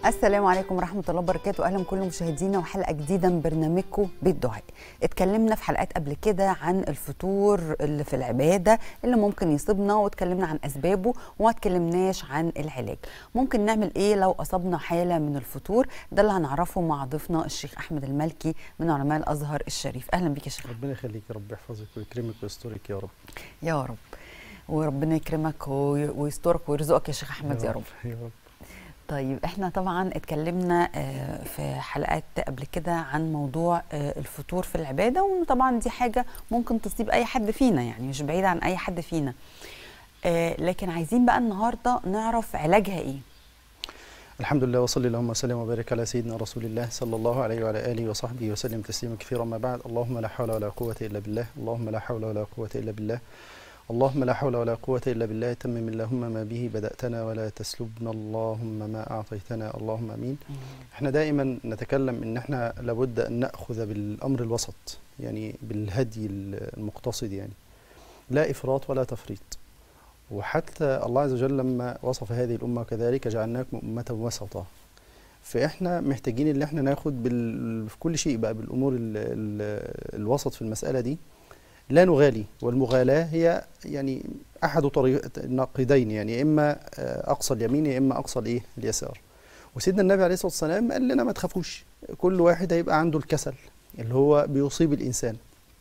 السلام عليكم ورحمة الله وبركاته أهلا كل مشاهدينا وحلقة جديدة من برنامجكم بيت دعاء اتكلمنا في حلقات قبل كده عن الفطور اللي في العبادة اللي ممكن يصيبنا واتكلمنا عن أسبابه وما اتكلمناش عن العلاج ممكن نعمل إيه لو أصابنا حالة من الفطور ده اللي هنعرفه مع ضيفنا الشيخ أحمد المالكي من علماء الأزهر الشريف أهلا بيك يا شيخ ربنا يخليك يا رب يحفظك ويكرمك ويسترك يا رب يا رب وربنا يكرمك وي- ويسترك ويرزقك يا شيخ أحمد يا رب يا رب طيب احنا طبعا اتكلمنا آه، في حلقات قبل كده عن موضوع آه، الفطور في العباده وان طبعا دي حاجه ممكن تصيب اي حد فينا يعني مش بعيده عن اي حد فينا آه، لكن عايزين بقى النهارده نعرف علاجها ايه الحمد لله وصلي اللهم وسلم وبارك على سيدنا رسول الله صلى الله عليه وعلى اله وصحبه وسلم تسليما كثيرا ما بعد اللهم لا حول ولا قوه الا بالله اللهم لا حول ولا قوه الا بالله اللهم لا حول ولا قوة إلا بالله تمم اللهم ما به بدأتنا ولا تسلبنا اللهم ما أعطيتنا اللهم أمين احنا دائما نتكلم ان احنا لابد ان ناخذ بالامر الوسط يعني بالهدي المقتصد يعني لا افراط ولا تفريط وحتى الله عز وجل لما وصف هذه الامه كذلك جعلناكم امه وسطا فاحنا محتاجين ان احنا ناخد بال... في كل شيء بقى بالامور ال... ال... الوسط في المساله دي لا نغالي والمغالاه هي يعني احد طريق النقيضين يعني اما آه، اقصى اليمين يا اما اقصى الايه اليسار وسيدنا النبي عليه الصلاه والسلام قال لنا ما تخافوش كل واحد هيبقى عنده الكسل اللي هو بيصيب الانسان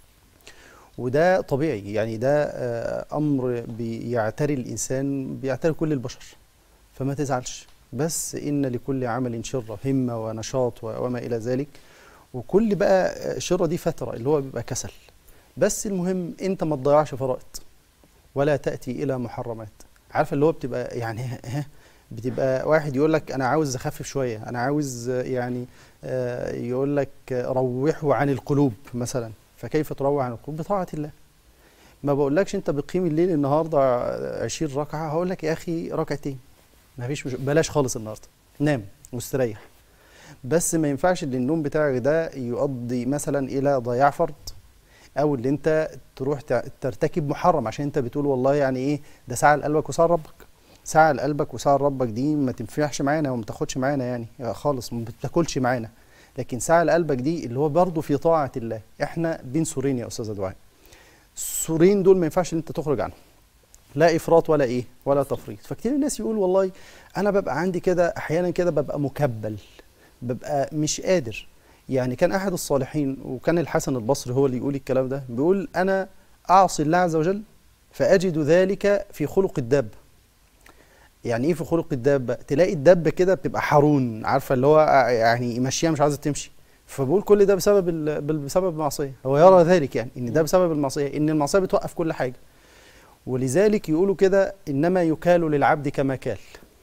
وده طبيعي يعني ده آه، امر بيعتري الانسان بيعتري كل البشر فما تزعلش بس ان لكل عمل شره همه ونشاط و- وما الى ذلك وكل بقى آه، الشره دي فتره اللي هو بيبقى كسل بس المهم انت ما تضيعش فرائض ولا تاتي الى محرمات عارفه اللي هو بتبقى يعني ها بتبقى واحد يقول لك انا عاوز اخفف شويه انا عاوز آه، يعني آه، يقول لك آه، روحوا عن القلوب مثلا فكيف تروح عن القلوب بطاعه الله ما بقولكش انت بتقيم الليل النهارده 20 ركعه هقول لك يا اخي ركعتين ما فيش مش... بلاش خالص النهارده نام واستريح بس ما ينفعش ان النوم بتاعك ده يؤدي مثلا الى ضياع فرض او اللي انت تروح تع- ترتكب محرم عشان انت بتقول والله يعني ايه ده ساعه لقلبك وساعه لربك ساعه لقلبك وساعه لربك دي ما تنفعش معانا وما تاخدش معانا يعني خالص ما بتاكلش معانا لكن ساعه لقلبك دي اللي هو برضه في طاعه الله احنا بين سورين يا استاذه دعاء السورين دول ما ينفعش ان انت تخرج عنهم لا افراط ولا ايه ولا تفريط فكتير الناس يقول والله انا ببقى عندي كده احيانا كده ببقى مكبل ببقى مش قادر يعني كان احد الصالحين وكان الحسن البصري هو اللي يقول الكلام ده بيقول انا اعصي الله عز وجل فاجد ذلك في خلق الدابه يعني ايه في خلق الدابه تلاقي الدابه كده بتبقى حرون عارفه اللي هو يعني ماشيه مش عايزه تمشي فبقول كل ده بسبب ال- بال- بسبب المعصيه هو يرى ذلك يعني ان ده بسبب المعصيه ان المعصيه بتوقف كل حاجه ولذلك يقولوا كده انما يكال للعبد كما كال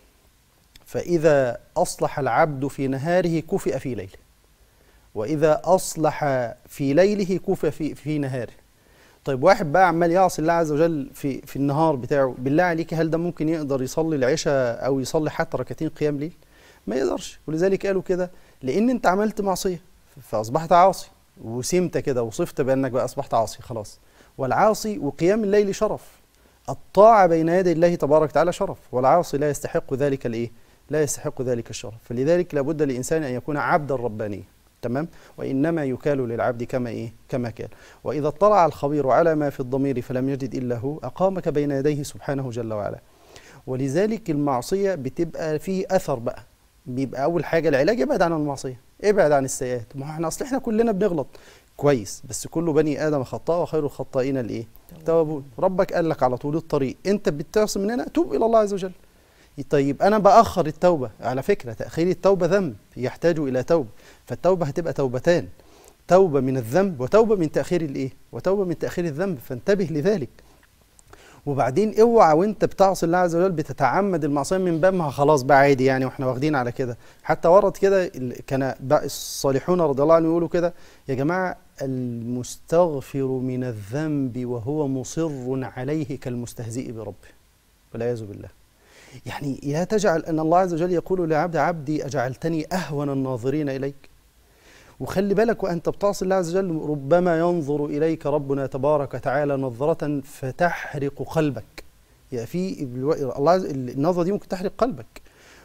فاذا اصلح العبد في نهاره كفئ في ليله واذا اصلح في ليله كفئ في في نهاره طيب واحد بقى عمال يعصي الله عز وجل في في النهار بتاعه بالله عليك هل ده ممكن يقدر يصلي العشاء او يصلي حتى ركعتين قيام ليل ما يقدرش ولذلك قالوا كده لان انت عملت معصيه فاصبحت عاصي وسمت كده وصفت بانك بقى اصبحت عاصي خلاص والعاصي وقيام الليل شرف الطاعه بين يدي الله تبارك وتعالى شرف والعاصي لا يستحق ذلك الايه لا يستحق ذلك الشرف فلذلك لابد للانسان ان يكون عبدا ربانيا تمام وانما يكال للعبد كما ايه كما كان واذا اطلع الخبير على ما في الضمير فلم يجد الا هو اقامك بين يديه سبحانه جل وعلا ولذلك المعصيه بتبقى فيه اثر بقى بيبقى اول حاجه العلاج ابعد عن المعصيه ابعد عن السيئات ما هو احنا اصل احنا كلنا بنغلط كويس بس كل بني ادم خطاء وخير الخطائين الايه التوابون ربك قال لك على طول الطريق انت بتعصي من هنا توب الى الله عز وجل طيب انا باخر التوبه على فكره تاخير التوبه ذنب يحتاج الى توبه فالتوبه هتبقى توبتان توبه من الذنب وتوبه من تاخير الايه وتوبه من تاخير الذنب فانتبه لذلك وبعدين اوعى وانت بتعصي الله عز وجل بتتعمد المعصيه من باب ما خلاص بقى عادي يعني واحنا واخدين على كده حتى ورد كده ال- كان بقى الصالحون رضي الله عنهم يقولوا كده يا جماعه المستغفر من الذنب وهو مصر عليه كالمستهزئ بربه والعياذ بالله يعني لا تجعل ان الله عز وجل يقول لعبد عبدي اجعلتني اهون الناظرين اليك وخلي بالك وانت بتعصي الله عز وجل ربما ينظر اليك ربنا تبارك وتعالى نظره فتحرق قلبك يعني في الو- الله عز- النظره دي ممكن تحرق قلبك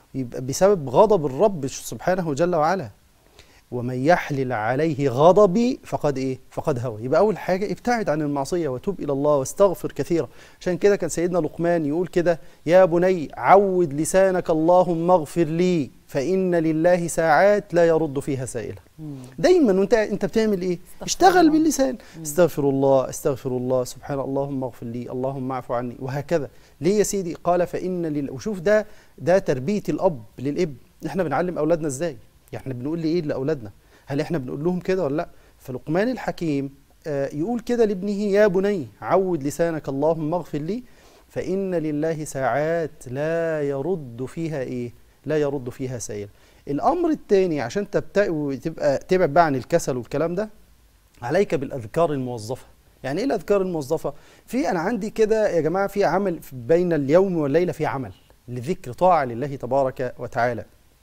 يبقى بسبب غضب الرب سبحانه جل وعلا ومن يحلل عليه غضبي فقد ايه فقد هوى يبقى اول حاجه ابتعد عن المعصيه وتوب الى الله واستغفر كثيرا عشان كده كان سيدنا لقمان يقول كده يا بني عود لسانك اللهم اغفر لي فان لله ساعات لا يرد فيها سائلا دايما وانت انت بتعمل ايه استغفر اشتغل الله. باللسان استغفر الله استغفر الله سبحان الله اللهم اغفر لي اللهم اعف عني وهكذا ليه يا سيدي قال فان لله وشوف ده ده تربيه الاب للابن احنا بنعلم اولادنا ازاي يعني احنا بنقول لي ايه لاولادنا هل احنا بنقول لهم كده ولا لا فلقمان الحكيم آه، يقول كده لابنه يا بني عود لسانك اللهم اغفر لي فان لله ساعات لا يرد فيها ايه لا يرد فيها سائل الامر الثاني عشان تبتدئ وتبقى تبعد بقى عن الكسل والكلام ده عليك بالاذكار الموظفه يعني ايه الاذكار الموظفه في انا عندي كده يا جماعه في عمل بين اليوم والليله في عمل لذكر طاعه لله تبارك وتعالى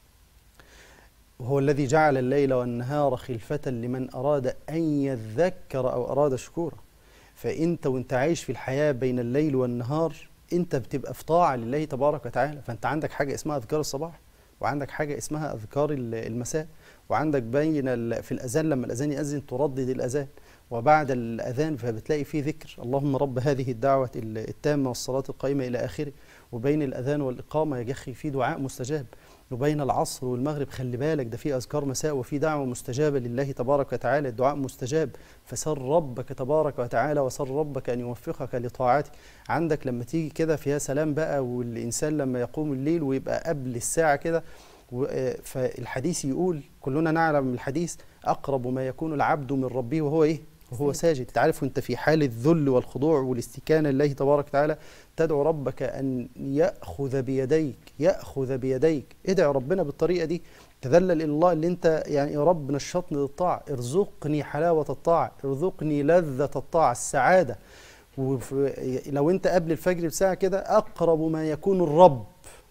وهو الذي جعل الليل والنهار خلفة لمن أراد أن يذكر أو أراد شكورا فأنت وأنت عايش في الحياة بين الليل والنهار أنت بتبقى في طاعة لله تبارك وتعالى فأنت عندك حاجة اسمها أذكار الصباح وعندك حاجة اسمها أذكار ال- المساء وعندك بين ال- في الأذان لما الأذان يأذن تردد الأذان وبعد الأذان فبتلاقي فيه ذكر اللهم رب هذه الدعوة ال- التامة والصلاة القائمة إلى آخره وبين الأذان والإقامة يا أخي في دعاء مستجاب وبين العصر والمغرب خلي بالك ده في اذكار مساء وفي دعوه مستجابه لله تبارك وتعالى الدعاء مستجاب فسر ربك تبارك وتعالى وسر ربك ان يوفقك لطاعته عندك لما تيجي كده فيها سلام بقى والانسان لما يقوم الليل ويبقى قبل الساعه كده و- آه، فالحديث يقول كلنا نعلم الحديث اقرب ما يكون العبد من ربه وهو ايه وهو ساجد. ساجد تعرف وانت في حال الذل والخضوع والاستكانه لله تبارك وتعالى تدعو ربك أن يأخذ بيديك يأخذ بيديك ادعي ربنا بالطريقة دي تذلل إلى الله اللي أنت يعني يا رب نشطني للطاعة ارزقني حلاوة الطاعة ارزقني لذة الطاعة السعادة وف- لو أنت قبل الفجر بساعة كده أقرب ما يكون الرب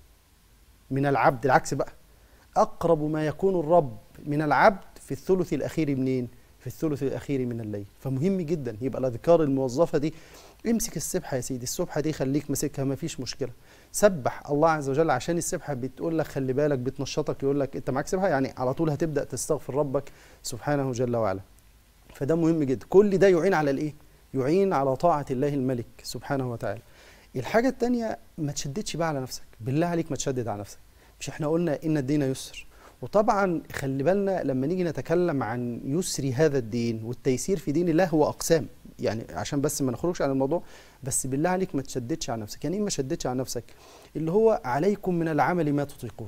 من العبد العكس بقى أقرب ما يكون الرب من العبد في الثلث الأخير منين؟ في الثلث الأخير من الليل فمهم جدا يبقى الأذكار الموظفة دي امسك السبحة يا سيدي السبحة دي خليك ماسكها ما فيش مشكلة سبح الله عز وجل عشان السبحة بتقول لك خلي بالك بتنشطك يقول لك انت معاك سبحة يعني على طول هتبدأ تستغفر ربك سبحانه جل وعلا فده مهم جدا كل ده يعين على الايه يعين على طاعة الله الملك سبحانه وتعالى الحاجة التانية ما تشددش بقى على نفسك بالله عليك ما تشدد على نفسك مش احنا قلنا ان الدين يسر وطبعا خلي بالنا لما نيجي نتكلم عن يسر هذا الدين والتيسير في دين الله هو اقسام يعني عشان بس ما نخرجش عن الموضوع بس بالله عليك ما تشددش على نفسك يعني ايه ما تشددش على نفسك اللي هو عليكم من العمل ما تطيقون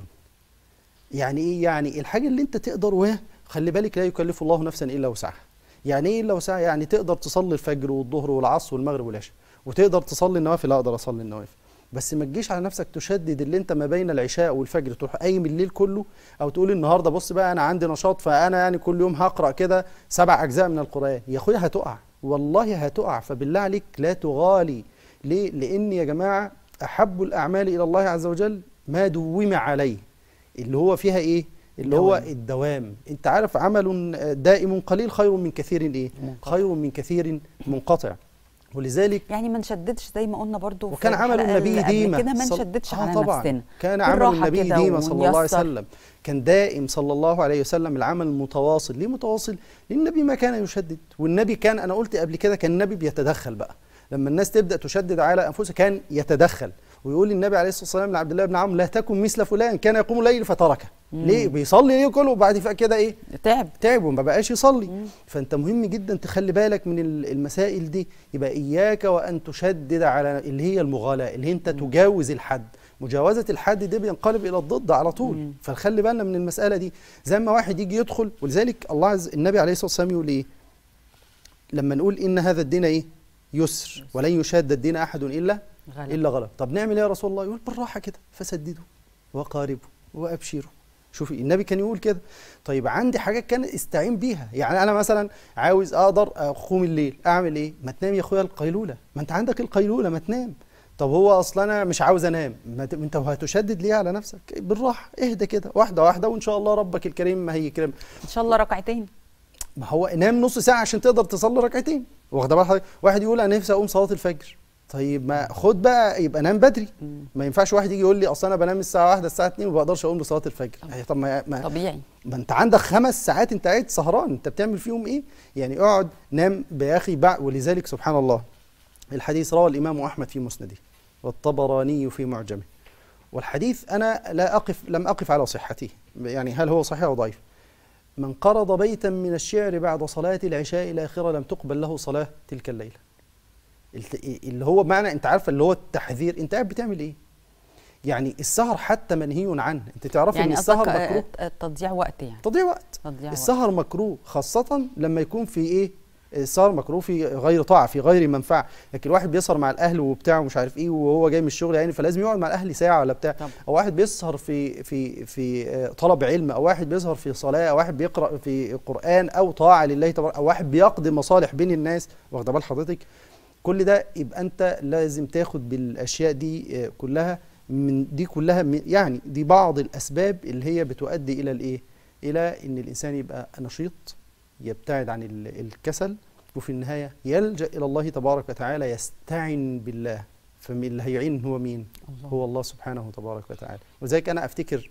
يعني ايه يعني الحاجه اللي انت تقدر وها خلي بالك لا يكلف الله نفسا الا وسعها يعني ايه الا وسعها يعني تقدر تصلي الفجر والظهر والعصر والمغرب والعشاء وتقدر تصلي النوافل لا اقدر اصلي النوافل بس ما تجيش على نفسك تشدد اللي انت ما بين العشاء والفجر تروح قايم الليل كله او تقول النهارده بص بقى انا عندي نشاط فانا يعني كل يوم هقرا كده سبع اجزاء من القران يا اخويا هتقع والله هتقع فبالله عليك لا تغالي ليه لان يا جماعه احب الاعمال الى الله عز وجل ما دوم عليه اللي هو فيها ايه اللي هو دوام. الدوام انت عارف عمل دائم قليل خير من كثير ايه منقطع. خير من كثير منقطع ولذلك يعني ما نشددش زي ما قلنا برضو في وكان عمل الحلقة النبي اللي قبل ديما كده ما صل- نشددش آه على طبعا نفسنا كان عمل بالراحة النبي كده ديما صلى الله عليه ونيسر. وسلم كان دائم صلى الله عليه وسلم العمل متواصل ليه متواصل لان النبي ما كان يشدد والنبي كان انا قلت قبل كده كان النبي بيتدخل بقى لما الناس تبدا تشدد على انفسها كان يتدخل ويقول النبي عليه الصلاه والسلام لعبد الله بن عمرو لا تكن مثل فلان كان يقوم الليل فتركه ليه بيصلي ليه كله وبعد فجاه كده ايه تعب تعب وما بقاش يصلي مم. فانت مهم جدا تخلي بالك من ال- المسائل دي يبقى اياك وان تشدد على اللي هي المغالاه اللي هي انت تجاوز الحد مجاوزه الحد دي بينقلب الى الضد على طول مم. فنخلي بالنا من المساله دي زي ما واحد يجي يدخل ولذلك الله عز النبي عليه الصلاه والسلام يقول ايه لما نقول ان هذا الدين ايه يسر ولن يشاد الدين احد الا غلط الا غلب طب نعمل ايه يا رسول الله يقول بالراحه كده فسددوا وقاربوا وابشروا شوفي النبي كان يقول كده طيب عندي حاجات كان استعين بيها يعني انا مثلا عاوز اقدر اقوم الليل اعمل ايه ما تنام يا اخويا القيلوله ما انت عندك القيلوله ما تنام طب هو اصلا انا مش عاوز انام ما ت- انت هتشدد ليه على نفسك بالراحه اهدى كده واحده واحده وان شاء الله ربك الكريم ما هيكرمك ان شاء الله ركعتين ما هو نام نص ساعه عشان تقدر تصلي ركعتين واخد بال حضرتك واحد يقول انا نفسي اقوم صلاه الفجر طيب ما خد بقى يبقى نام بدري مم. ما ينفعش واحد يجي يقول لي اصل انا بنام الساعه 1 الساعه 2 وما بقدرش اقوم لصلاه الفجر طبعا. هي طب ما, ما, طبيعي ما انت عندك خمس ساعات انت قاعد سهران انت بتعمل فيهم ايه يعني اقعد نام يا اخي بع ولذلك سبحان الله الحديث روى الامام احمد في مسنده والطبراني في معجمه والحديث انا لا اقف لم اقف على صحته يعني هل هو صحيح او ضعيف من قرض بيتا من الشعر بعد صلاه العشاء الاخره لم تقبل له صلاه تلك الليله الت- اللي هو معنى انت عارفه اللي هو التحذير انت قاعد بتعمل ايه يعني السهر حتى منهي عنه انت تعرفي يعني ان قصدك السهر آه، مكروه آه، تضييع وقت يعني تضييع وقت تضييع وقت السهر مكروه خاصة لما يكون في ايه السهر مكروه في غير طاعة في غير منفعة لكن واحد بيسهر مع الأهل وبتاع ومش عارف ايه وهو جاي من الشغل يعني فلازم يقعد مع الأهل ساعة ولا بتاع طب أو واحد بيسهر في في في آه، طلب علم أو واحد بيسهر في صلاة أو واحد بيقرأ في قرآن أو طاعة لله تبارك أو واحد بيقضي مصالح بين الناس واخده بال حضرتك كل ده يبقى أنت لازم تاخد بالأشياء دي آه، كلها من دي كلها من- يعني دي بعض الأسباب اللي هي بتؤدي إلى الإيه؟ إلى إن الإنسان يبقى نشيط يبتعد عن ال- الكسل وفي النهاية يلجأ إلى الله تبارك وتعالى يستعن بالله فمن اللي هيعين هو مين؟ الله. هو الله سبحانه تبارك وتعالى وذلك أنا أفتكر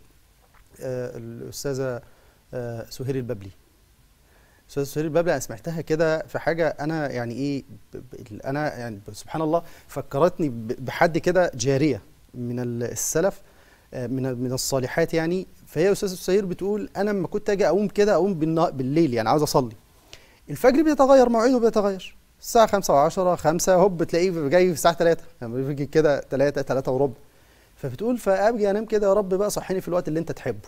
آه الأستاذة آه سهير الببلي أستاذة سهير الببلي أنا سمعتها كده في حاجة أنا يعني إيه ب- ب- أنا يعني سبحان الله فكرتني ب- بحد كده جارية من ال- السلف آه، من من الصالحات يعني فهي أستاذة سهير بتقول أنا لما كنت أجي أقوم كده أقوم بالنا- بالليل يعني عاوز أصلي الفجر بيتغير موعده بيتغير الساعة خمسة و10 خمسة هوب تلاقيه جاي في الساعة 3 لما بيجي كده 3 3 وربع فبتقول فأبجي أنام كده يا رب بقى صحيني في الوقت اللي أنت تحبه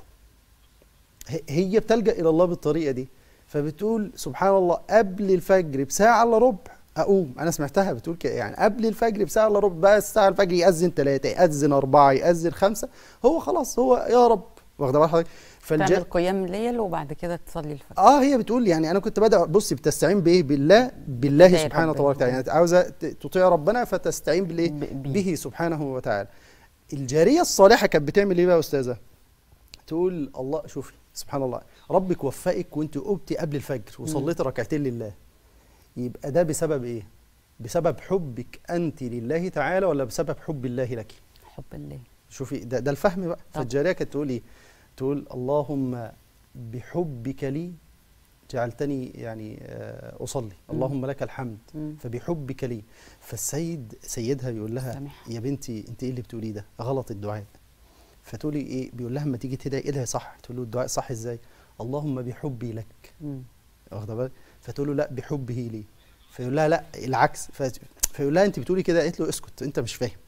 ه- هي بتلجأ إلى الله بالطريقة دي فبتقول سبحان الله قبل الفجر بساعة إلا ربع أقوم أنا سمعتها بتقول كده يعني قبل الفجر بساعة إلا ربع بقى الساعة الفجر يأذن ثلاثة يأذن أربعة يأذن خمسة هو خلاص هو يا رب واخدة بال حضرتك فالج... تعمل قيام ليل وبعد كده تصلي الفجر اه هي بتقول يعني انا كنت بدأ بصي بتستعين بايه بالله بالله تدعي سبحانه ربنا. وتعالى يعني عاوزه ت- تطيع ربنا فتستعين بالايه ب- بيه. به سبحانه وتعالى الجاريه الصالحه كانت بتعمل ايه بقى يا استاذه تقول الله شوفي سبحان الله ربك وفقك وانت قمتي قبل الفجر وصليتي ركعتين لله يبقى ده بسبب ايه بسبب حبك انت لله تعالى ولا بسبب حب الله لك حب الله شوفي ده, ده الفهم بقى طب. فالجاريه كانت تقول ايه تقول اللهم بحبك لي جعلتني يعني آه، اصلي اللهم لك الحمد مم. فبحبك لي فالسيد سيدها بيقول لها سامحها. يا بنتي انت ايه اللي بتقوليه ده غلط الدعاء فتقولي ايه بيقول لها لما تيجي تدعي ادعي صح تقول له الدعاء صح ازاي اللهم بحبي لك مم. واخده بالك فتقول له لا بحبه لي فيقول لها لا العكس ف- فيقول لها انت بتقولي كده قالت له اسكت انت مش فاهم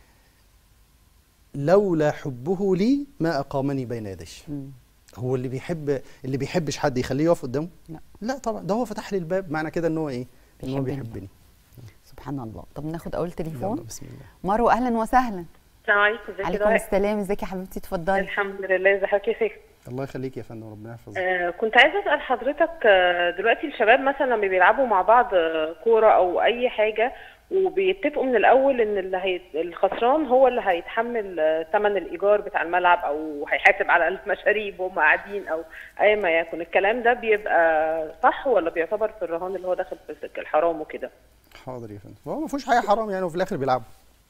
لولا حبه لي ما اقامني بين يديه مم. هو اللي بيحب اللي بيحبش حد يخليه يقف قدامه لا. لا طبعا ده هو فتح لي الباب معنى كده ان هو ايه ان هو بيحبني. بيحبني سبحان الله طب ناخد اول يلا تليفون بسم الله مروه اهلا وسهلا السلام عليكم ازيك يا عليكم دعاء السلام ازيك يا حبيبتي اتفضلي الحمد لله ازي حضرتك يا شيخ الله يخليك يا فندم ربنا يحفظك آه كنت عايزه اسال حضرتك آه دلوقتي الشباب مثلا لما بيلعبوا مع بعض آه، كوره او اي حاجه وبيتفقوا من الاول ان اللي هي... الخسران هو اللي هيتحمل آه، ثمن الايجار بتاع الملعب او هيحاسب على المشاريب وهم قاعدين او اي ما يكن الكلام ده بيبقى صح ولا بيعتبر في الرهان اللي هو داخل في سكة الحرام وكده حاضر يا فندم هو ما فيهوش حاجه حرام يعني وفي الاخر بيلعبوا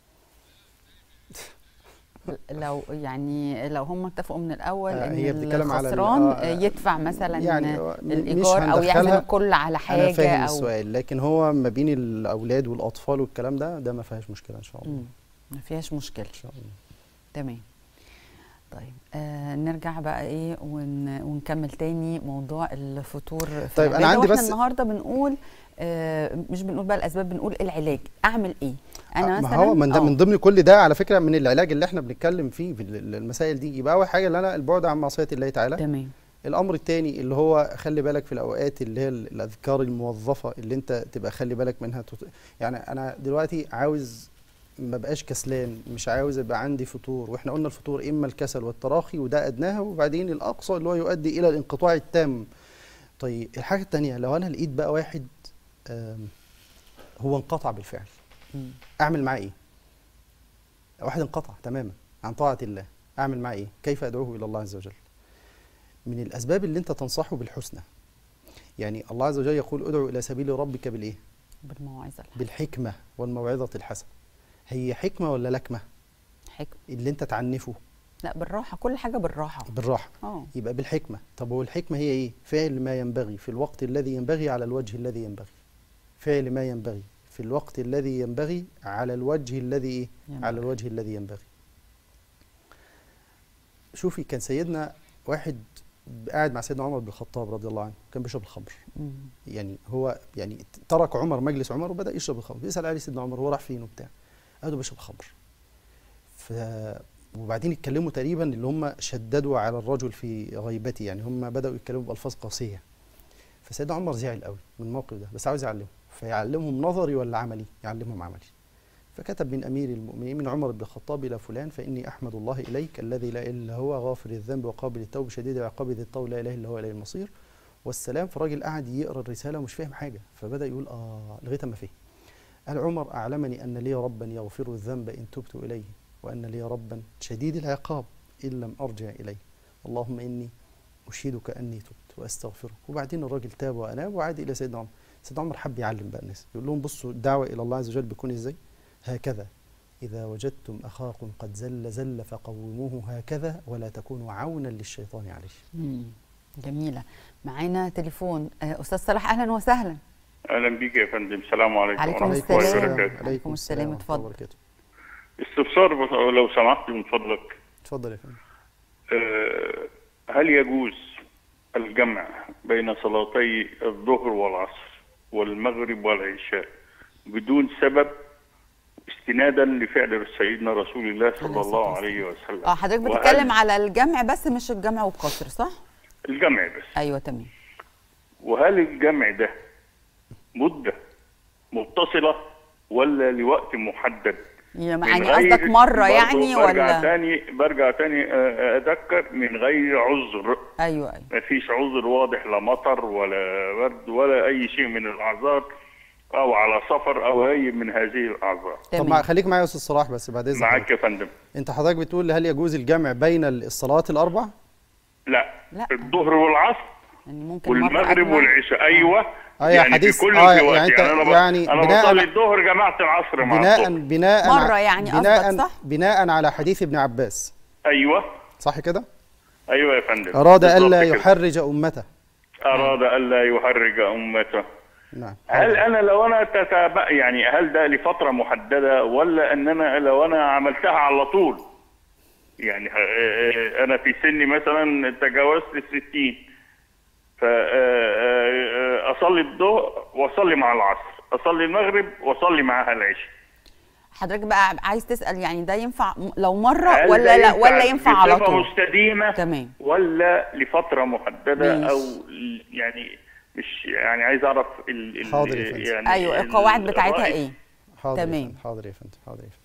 لو يعني لو هم اتفقوا من الاول آه، ان هي بتتكلم على ال- الخسران آه، آه، يدفع مثلا يعني هو م- مش الايجار او يعزم هندخلها- الكل على انا حاجه فاهم او السؤال لكن هو ما بين الاولاد والاطفال والكلام ده ده ما فيهاش مشكله ان شاء الله مم. ما فيهاش مشكله ان شاء الله تمام طيب آه نرجع بقى ايه ون ونكمل تاني موضوع الفطور في طيب، أنا العبادة. عندي واحنا بس- النهارده بنقول آه مش بنقول بقى الاسباب بنقول العلاج اعمل ايه انا آه، مثلا ما هو من, ده آه، من ضمن كل ده على فكره من العلاج اللي احنا بنتكلم فيه في ال- المسائل دي يبقى اول حاجه اللي انا البعد عن معصيه الله تعالى تمام الامر الثاني اللي هو خلي بالك في الاوقات اللي هي ال- الاذكار الموظفه اللي انت تبقى خلي بالك منها تط... يعني انا دلوقتي عاوز ما بقاش كسلان مش عاوز يبقى عندي فطور واحنا قلنا الفطور اما الكسل والتراخي وده ادناها وبعدين الاقصى اللي هو يؤدي الى الانقطاع التام طيب الحاجه الثانيه لو انا لقيت بقى واحد آم، هو انقطع بالفعل مم. اعمل معاه ايه واحد انقطع تماما عن طاعه الله اعمل معاه ايه كيف ادعوه الى الله عز وجل من الاسباب اللي انت تنصحه بالحسنى يعني الله عز وجل يقول ادعو الى سبيل ربك بالايه بالموعظه الحسنة. بالحكمه والموعظه الحسنه هي حكمه ولا لكمه حكمه اللي انت تعنفه لا بالراحه كل حاجه بالراحه بالراحه اه يبقى بالحكمه طب هو الحكمه هي ايه فعل ما ينبغي في الوقت الذي ينبغي على الوجه الذي ينبغي فعل ما ينبغي في الوقت الذي ينبغي على الوجه الذي ايه ينبغي. على الوجه الذي ينبغي شوفي كان سيدنا واحد قاعد مع سيدنا عمر بن الخطاب رضي الله عنه كان بيشرب الخمر مم. يعني هو يعني ترك عمر مجلس عمر وبدا يشرب الخمر بيسال عليه سيدنا عمر هو راح فين وبتاع قالوا بيشرب خمر ف وبعدين اتكلموا تقريبا اللي هم شددوا على الرجل في غيبته يعني هم بداوا يتكلموا بالفاظ قاسيه فسيدنا عمر زعل قوي من الموقف ده بس عاوز يعلمهم فيعلمهم نظري ولا عملي يعلمهم عملي فكتب من امير المؤمنين من عمر بن الخطاب الى فلان فاني احمد الله اليك الذي لا اله الا هو غافر الذنب وقابل التوب شديد العقاب ذي الطول لا اله الا هو اليه المصير والسلام فالراجل قعد يقرا الرساله ومش فاهم حاجه فبدا يقول اه لغايه ما فهم قال عمر اعلمني ان لي ربا يغفر الذنب ان تبت اليه وان لي ربا شديد العقاب ان لم ارجع اليه اللهم اني اشهدك اني تبت واستغفرك وبعدين الراجل تاب واناب وعاد الى سيدنا عمر سيدنا عمر حب يعلم بقى الناس يقول لهم بصوا الدعوه الى الله عز وجل بيكون ازاي هكذا إذا وجدتم أخاكم قد زل زل فقوموه هكذا ولا تكونوا عونا للشيطان عليه مم. جميله معانا تليفون آه، استاذ صلاح اهلا وسهلا اهلا بيك يا فندم السلام عليكم عليكم ورحمه السلام. الله السلام. وبركاته عليكم السلام، ورحمة اتفضل. الله وبركاته. استفسار بس- لو سمحت من فضلك اتفضل يا فندم آه، هل يجوز الجمع بين صلاتي الظهر والعصر والمغرب والعشاء بدون سبب استنادا لفعل سيدنا رسول الله عليه صلى الصلاة الله والسلام. عليه وسلم اه حضرتك وهل بتتكلم على الجمع بس مش الجمع والقصر صح الجمع بس ايوه تمام وهل الجمع ده مدة متصلة ولا لوقت محدد يعني من يعني غير- قصدك مره برضو يعني برجع ولا تاني برجع تاني آه، اذكر من غير عذر ايوه ايوه ما فيش عذر واضح لا مطر ولا برد ولا اي شيء من الاعذار او على سفر او اي من هذه الاعذار طب مع تمام خليك معايا يا استاذ صلاح بس بعد اذنك معاك يا فندم انت حضرتك بتقول هل يجوز الجمع بين الصلوات الاربع لا, لا. الظهر والعصر يعني ممكن مرة والمغرب أجمع. والعشاء ايوه آه، يعني حديث- في كل آه، في وقت يعني أنت- يعني انا ب- يعني انا بناء بصلي على- الظهر جمعت العصر مع بناء الظهر بناء مرة ع- يعني قصدك، بناء صح؟ بناء على حديث ابن عباس ايوه صح كده ايوه يا فندم اراد بالظبط الا كده. يحرج امته اراد الا يحرج امته نعم هل انا لو انا تتابع يعني هل ده لفتره محدده ولا ان انا لو انا عملتها على طول يعني ه- آه، انا في سني مثلا تجاوزت الستين فاصلي الظهر واصلي مع العصر اصلي المغرب واصلي معاها العشاء حضرتك بقى عايز تسال يعني ده ينفع م- لو مره هل ولا ده لا ولا ينفع على بصفة طول مستديمه تمام. ولا لفتره محدده ماشي. او ل- يعني مش يعني عايز اعرف ال ال- حاضر يا فندم. يعني ايوه ال- القواعد بتاعتها الرأي. ايه حاضر يا تمام. فندم، حاضر يا فندم حاضر يا فندم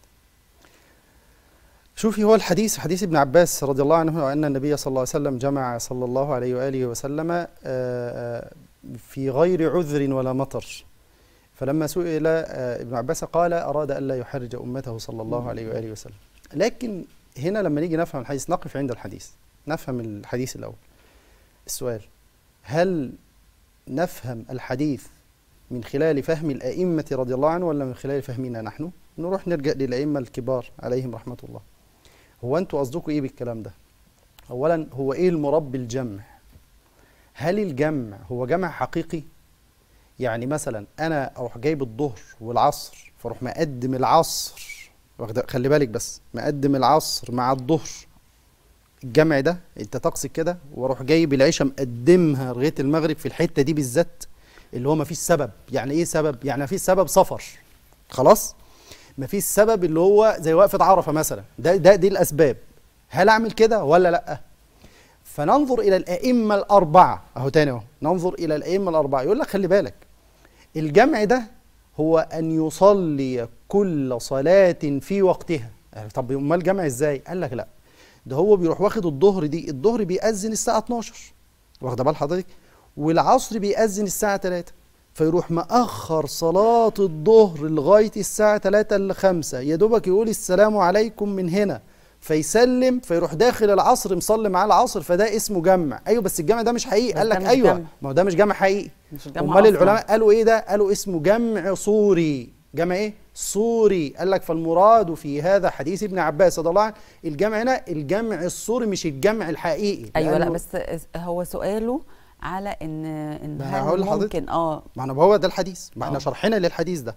شوفي هو الحديث حديث ابن عباس رضي الله عنه أن النبي صلى الله عليه وسلم جمع صلى الله عليه وآله وسلم آه، آه، في غير عذر ولا مطر فلما سئل آه، ابن عباس قال أراد ألا يحرج أمته صلى الله عليه وآله وسلم لكن هنا لما نيجي نفهم الحديث نقف عند الحديث نفهم الحديث الأول السؤال هل نفهم الحديث من خلال فهم الأئمة رضي الله عنهم ولا من خلال فهمنا نحن نروح نرجع للأئمة الكبار عليهم رحمة الله هو أنتوا قصدكم إيه بالكلام ده أولا هو إيه المراد بالجمع هل الجمع هو جمع حقيقي يعني مثلا أنا أروح جايب الظهر والعصر فاروح مقدم العصر واخد- خلي بالك بس مقدم العصر مع الظهر الجمع ده انت تقصد كده واروح جايب العشاء مقدمها لغايه المغرب في الحته دي بالذات اللي هو مفيش سبب يعني ايه سبب يعني مفيش سبب سفر خلاص مفيش سبب اللي هو زي وقفه عرفه مثلا ده ده دي الاسباب هل اعمل كده ولا لا فننظر الى الائمه الاربعه اهو تاني اهو ننظر الى الائمه الاربعه يقول لك خلي بالك الجمع ده هو ان يصلي كل صلاه في وقتها يعني طب امال الجمع ازاي قال لك لا ده هو بيروح واخد الظهر دي الظهر بيأذن الساعة 12 واخده بال حضرتك والعصر بيأذن الساعة 3 فيروح مأخر صلاة الظهر لغاية الساعة 3 ل 5 يا دوبك يقول السلام عليكم من هنا فيسلم فيروح داخل العصر مصلي معاه العصر فده اسمه جمع ايوه بس الجمع ده مش حقيقي بس قال ده لك مش ايوه جمع. ما هو ده مش جمع حقيقي مش جمع امال أصلاً. العلماء قالوا ايه ده قالوا اسمه جمع صوري جمع ايه صوري قال لك فالمراد في هذا حديث ابن عباس رضي الله عنه الجمع هنا الجمع الصوري مش الجمع الحقيقي ايوه لا لأنه- بس هو سؤاله على ان ان ما أنا هقول هل لحضرتك. ممكن اه ما انا هو ده الحديث ما احنا آه. شرحنا للحديث ده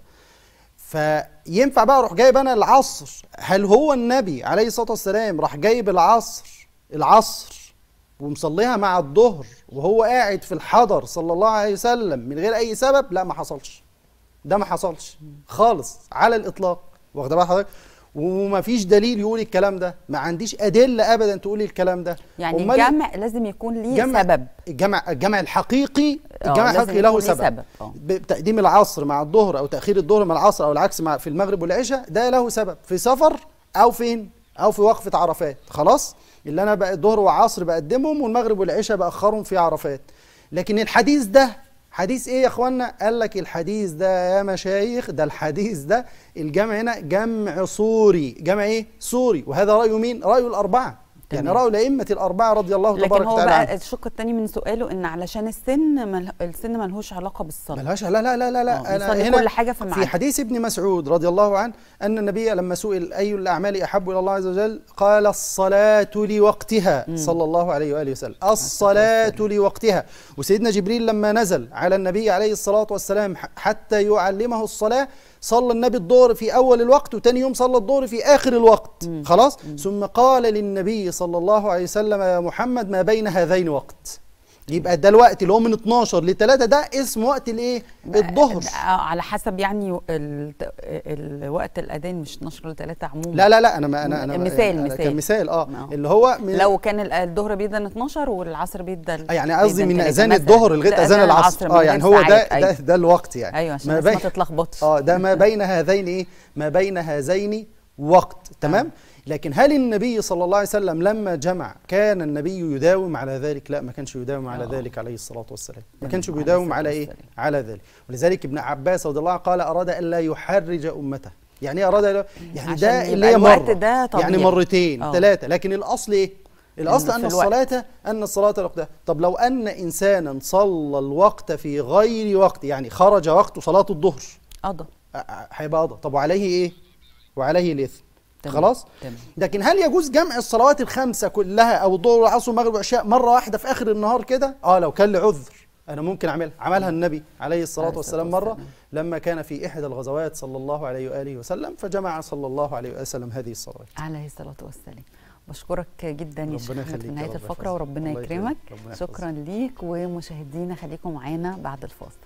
فينفع بقى اروح جايب انا العصر هل هو النبي عليه الصلاه والسلام راح جايب العصر العصر ومصليها مع الظهر وهو قاعد في الحضر صلى الله عليه وسلم من غير اي سبب لا ما حصلش ده ما حصلش خالص على الاطلاق واخد بال حضرتك وما فيش دليل يقول الكلام ده ما عنديش ادله ابدا تقول الكلام ده يعني أمال الجمع لازم يكون ليه جمع- سبب الجمع الجمع الحقيقي آه، الجمع لازم الحقيقي له يكون ليه سبب, سبب، آه. بتقديم العصر مع الظهر او تاخير الظهر مع العصر او العكس مع في المغرب والعشاء ده له سبب في سفر او فين او في وقفه عرفات خلاص اللي انا بقى الظهر والعصر بقدمهم والمغرب والعشاء باخرهم في عرفات لكن الحديث ده حديث ايه يا اخوانا قال لك الحديث ده يا مشايخ ده الحديث ده الجمع هنا جمع صوري جمع ايه صوري وهذا راي مين راي الاربعه يعني تمام. راي الائمه الاربعه رضي الله لكن تبارك هو وتعالى بقى عنهم. الشق الثاني من سؤاله ان علشان السن مل... السن ملهوش علاقه بالصلاه ملهاش لا لا لا لا لا آه، يصلي كل حاجة في في ميعادها. حديث ابن مسعود رضي الله عنه ان النبي لما سئل اي الاعمال احب الى الله عز وجل قال الصلاه لوقتها صلى الله عليه واله وسلم الصلاه لوقتها وسيدنا جبريل لما نزل على النبي عليه الصلاه والسلام ح- حتى يعلمه الصلاه صلى النبي الظهر في اول الوقت وتاني يوم صلى الظهر في اخر الوقت خلاص ثم قال للنبي صلى الله عليه وسلم يا محمد ما بين هذين وقت يبقى ده الوقت اللي هو من 12 ل 3 ده اسم وقت الايه الظهر آه، على حسب يعني ال... الوقت الاذان مش 12 ل 3 عموما لا لا لا انا ما انا انا مثال- أنا مثال. كمثال اه آه. اللي هو من لو كان ال- الظهر بيدن 12 والعصر بيدن آه، يعني قصدي بيدن من تلاتة اذان مثلاً. الظهر لغايه ده اذان العصر من اه غير يعني هو ده ساعات، ده, أيوة. ده الوقت يعني ايوه عشان ما الناس ما بين تتلخبطش اه ده ما بين هذين ايه ما بين هذين وقت تمام لكن هل النبي صلى الله عليه وسلم لما جمع كان النبي يداوم على ذلك لا ما كانش يداوم على آه. ذلك عليه الصلاه والسلام ما تمام، كانش عليه بيداوم الصلاة على ايه والسلام. على ذلك ولذلك ابن عباس رضي الله عنه قال اراد الا يحرج امته يعني ايه اراد ألا- يعني عشان ده يبقى اللي هي الوقت مره ده طبيعي. يعني مرتين آه. ثلاثه لكن الاصل ايه الاصل إنه ان في الوقت. الصلاه ان الصلاه وقتها طب لو ان انسانا صلى الوقت في غير وقت يعني خرج وقت صلاه الظهر قضى أ- أ- هيبقى قضى طب وعليه ايه وعليه الاثم تمام، خلاص تمام. لكن هل يجوز جمع الصلوات الخمسه كلها او الظهر والعصر والمغرب والعشاء مره واحده في اخر النهار كده اه لو كان لعذر انا ممكن اعملها عملها النبي عليه الصلاه عليه والسلام الصلاة مره والسلام. لما كان في احدى الغزوات صلى الله عليه واله وسلم فجمع صلى الله عليه وسلم هذه الصلوات عليه الصلاه والسلام بشكرك جدا يا ربنا شيخ أحمد يخليك في يا نهايه رب الفقره يحفظك. وربنا الله يكرمك يكرمك. ربنا يحفظك. شكرا ليك ومشاهدينا خليكم معانا بعد الفاصل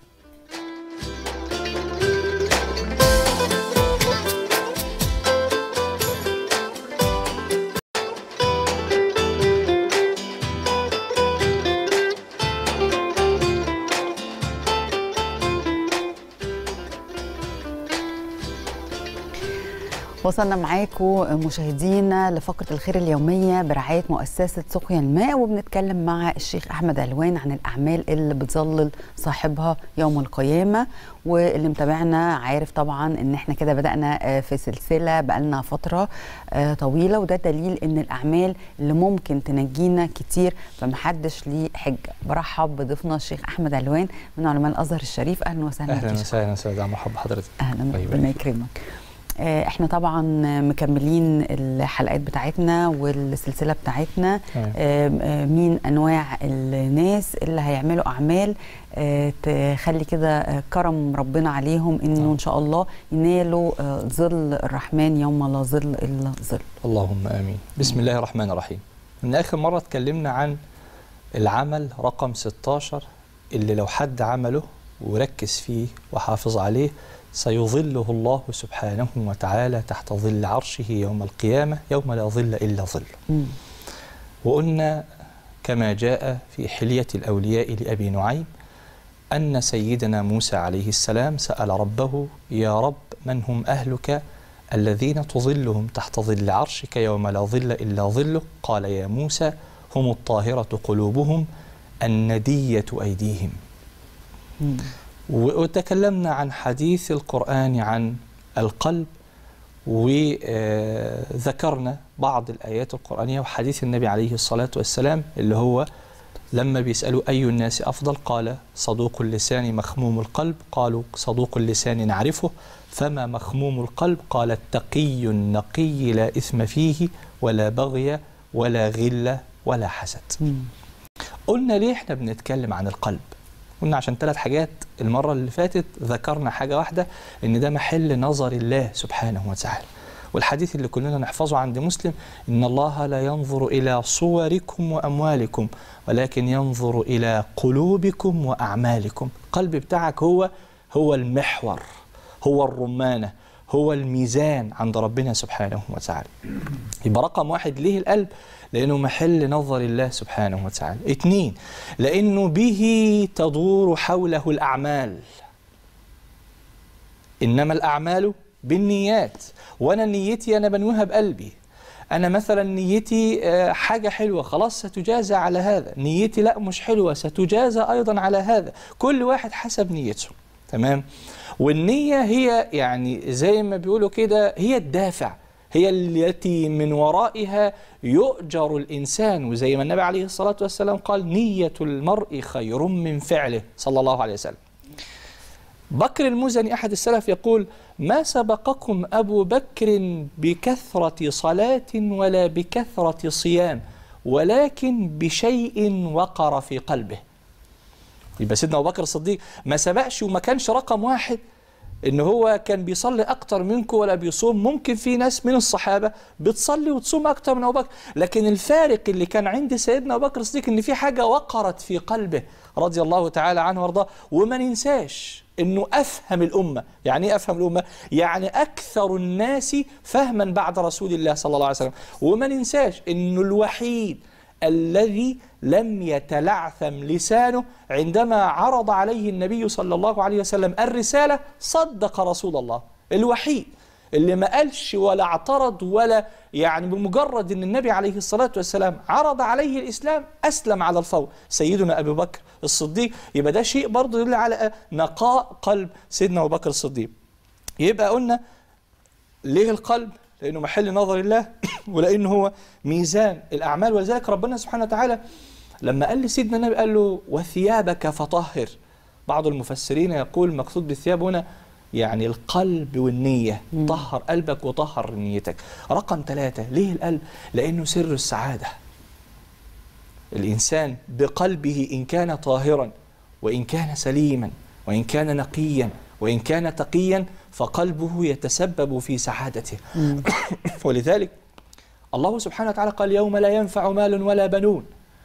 وصلنا معاكم مشاهدينا لفقرة الخير اليومية برعاية مؤسسة سقيا الماء وبنتكلم مع الشيخ أحمد علوان عن الأعمال اللي بتظلل صاحبها يوم القيامة واللي متابعنا عارف طبعا ان احنا كده بدأنا آه، في سلسلة بقالنا فترة آه، طويلة وده دليل ان الأعمال اللي ممكن تنجينا كتير فمحدش ليه حجة برحب بضيفنا الشيخ أحمد علوان من علماء الأزهر الشريف أهلا وسهلا بك اهلا يا شيخ. وسهلا استاذ مرحبا بحضرتك اهلا الله ربنا يبارك. يكرمك آه، احنا طبعا مكملين الحلقات بتاعتنا والسلسله بتاعتنا تمام. آم، آه، مين انواع الناس اللي هيعملوا اعمال آه، تخلي كده آه، كرم ربنا عليهم انه نعم. ان شاء الله ينالوا آه، ظل الرحمن يوم لا ظل الا ظل اللهم امين بسم الله الرحمن الرحيم من اخر مره اتكلمنا عن العمل رقم 16 اللي لو حد عمله وركز فيه وحافظ عليه سيظله الله سبحانه وتعالى تحت ظل عرشه يوم القيامه يوم لا ظل الا ظله مم. وقلنا كما جاء في حلية الأولياء لأبي نعيم أن سيدنا موسى عليه السلام سأل ربه يا رب من هم أهلك الذين تظلهم تحت ظل عرشك يوم لا ظل إلا ظله قال يا موسى هم الطاهرة قلوبهم الندية أيديهم مم. وتكلمنا عن حديث القرآن عن القلب وذكرنا بعض الآيات القرآنية وحديث النبي عليه الصلاة والسلام اللي هو لما بيسألوا أي الناس أفضل قال صدوق اللسان مخموم القلب قالوا صدوق اللسان نعرفه فما مخموم القلب قال التقي النقي لا إثم فيه ولا بغي ولا غلة ولا حسد قلنا ليه احنا بنتكلم عن القلب قلنا عشان ثلاث حاجات المرة اللي فاتت ذكرنا حاجة واحدة ان ده محل نظر الله سبحانه وتعالى والحديث اللي كلنا نحفظه عند مسلم إن الله لا ينظر إلى صوركم وأموالكم ولكن ينظر إلى قلوبكم وأعمالكم القلب بتاعك هو هو المحور هو الرمانة هو الميزان عند ربنا سبحانه وتعالى يبقى رقم واحد ليه القلب لأنه محل نظر الله سبحانه وتعالى اتنين لأنه به تدور حوله الأعمال إنما الأعمال بالنيات وأنا نيتي أنا بنويها بقلبي أنا مثلا نيتي آه، حاجة حلوة خلاص ستجازى على هذا نيتي لا مش حلوة ستجازى أيضا على هذا كل واحد حسب نيته تمام والنية هي يعني زي ما بيقولوا كده هي الدافع هي التي من ورائها يؤجر الإنسان وزي ما النبي عليه الصلاة والسلام قال نية المرء خير من فعله صلى الله عليه وسلم بكر المزني أحد السلف يقول ما سبقكم أبو بكر بكثرة صلاة ولا بكثرة صيام ولكن بشيء وقر في قلبه يبقى سيدنا أبو بكر الصديق ما سبقش وما كانش رقم واحد ان هو كان بيصلي اكتر منكم ولا بيصوم ممكن في ناس من الصحابه بتصلي وتصوم اكتر من ابو بكر لكن الفارق اللي كان عند سيدنا ابو بكر الصديق ان في حاجه وقرت في قلبه رضي الله تعالى عنه وارضاه وما ننساش انه افهم الامه يعني ايه افهم الامه يعني اكثر الناس فهما بعد رسول الله صلى الله عليه وسلم وما ننساش انه الوحيد الذي لم يتلعثم لسانه عندما عرض عليه النبي صلى الله عليه وسلم الرسالة صدق رسول الله الوحيد اللي ما قالش ولا اعترض ولا يعني بمجرد ان النبي عليه الصلاة والسلام عرض عليه الإسلام أسلم على الفور سيدنا أبي بكر الصديق يبقى ده شيء برضه يدل على نقاء قلب سيدنا أبو بكر الصديق يبقى قلنا ليه القلب لأنه محل نظر الله ولأنه هو ميزان الأعمال ولذلك ربنا سبحانه وتعالى لما قال لسيدنا النبي قال له وثيابك فطهر بعض المفسرين يقول مقصود بالثياب هنا يعني القلب والنية طهر قلبك وطهر نيتك رقم ثلاثة ليه القلب لأنه سر السعادة الإنسان بقلبه إن كان طاهرا وإن كان سليما وإن كان نقيا وإن كان تقيا فقلبه يتسبب في سعادته ولذلك الله سبحانه وتعالى قال يوم لا ينفع مال ولا بنون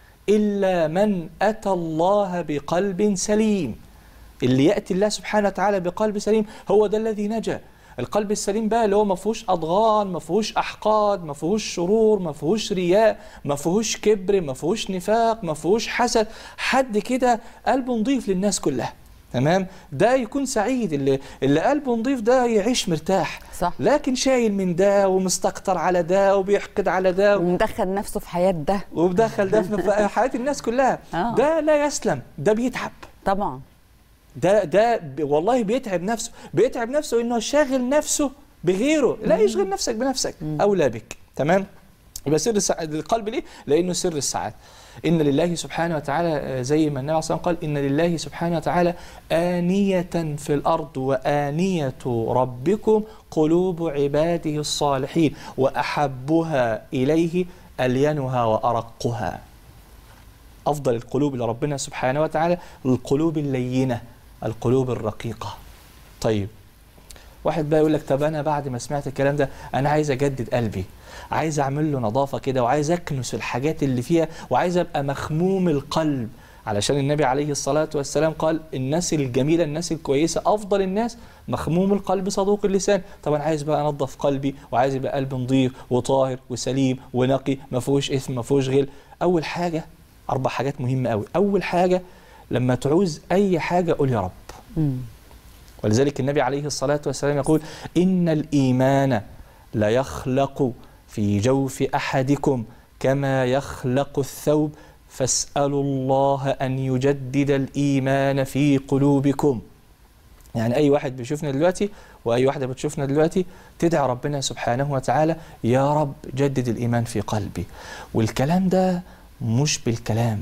إلا من أتى الله بقلب سليم اللي يأتي الله سبحانه وتعالى بقلب سليم هو ده الذي نجا القلب السليم بقى اللي هو ما فيهوش اضغان ما فيهوش احقاد ما فيهوش شرور ما فيهوش رياء ما فيهوش كبر ما فيهوش نفاق ما فيهوش حسد حد كده قلبه نظيف للناس كلها تمام ده يكون سعيد اللي اللي قلبه نظيف ده يعيش مرتاح صح. لكن شايل من ده ومستكتر على ده وبيحقد على ده ومدخل نفسه في حياة ده وبدخل ده في حياه الناس كلها آه. ده لا يسلم ده بيتعب طبعا ده ده ب- والله بيتعب نفسه بيتعب نفسه انه شاغل نفسه بغيره لا يشغل نفسك بنفسك اولى بك تمام يبقى سر السعادة القلب ليه؟ لأنه سر السعادة إن لله سبحانه وتعالى آه، زي ما النبي عليه الصلاة والسلام قال إن لله سبحانه وتعالى آنية في الأرض وآنية ربكم قلوب عباده الصالحين وأحبها إليه ألينها وأرقها أفضل القلوب لربنا سبحانه وتعالى القلوب اللينة القلوب الرقيقة طيب واحد بقى يقول لك طب انا بعد ما سمعت الكلام ده انا عايز اجدد قلبي عايز اعمل له نظافه كده وعايز اكنس الحاجات اللي فيها وعايز ابقى مخموم القلب علشان النبي عليه الصلاه والسلام قال الناس الجميله الناس الكويسه افضل الناس مخموم القلب صدوق اللسان طب انا عايز بقى انظف قلبي وعايز يبقى قلبي نظيف وطاهر وسليم ونقي ما فيهوش اثم ما فيهوش غل اول حاجه اربع حاجات مهمه قوي اول حاجه لما تعوز اي حاجه قول يا رب مم. ولذلك النبي عليه الصلاة والسلام يقول إن الإيمان لا يخلق في جوف أحدكم كما يخلق الثوب فاسألوا الله أن يجدد الإيمان في قلوبكم يعني أي واحد بيشوفنا دلوقتي وأي واحدة بتشوفنا دلوقتي تدعي ربنا سبحانه وتعالى يا رب جدد الإيمان في قلبي والكلام ده مش بالكلام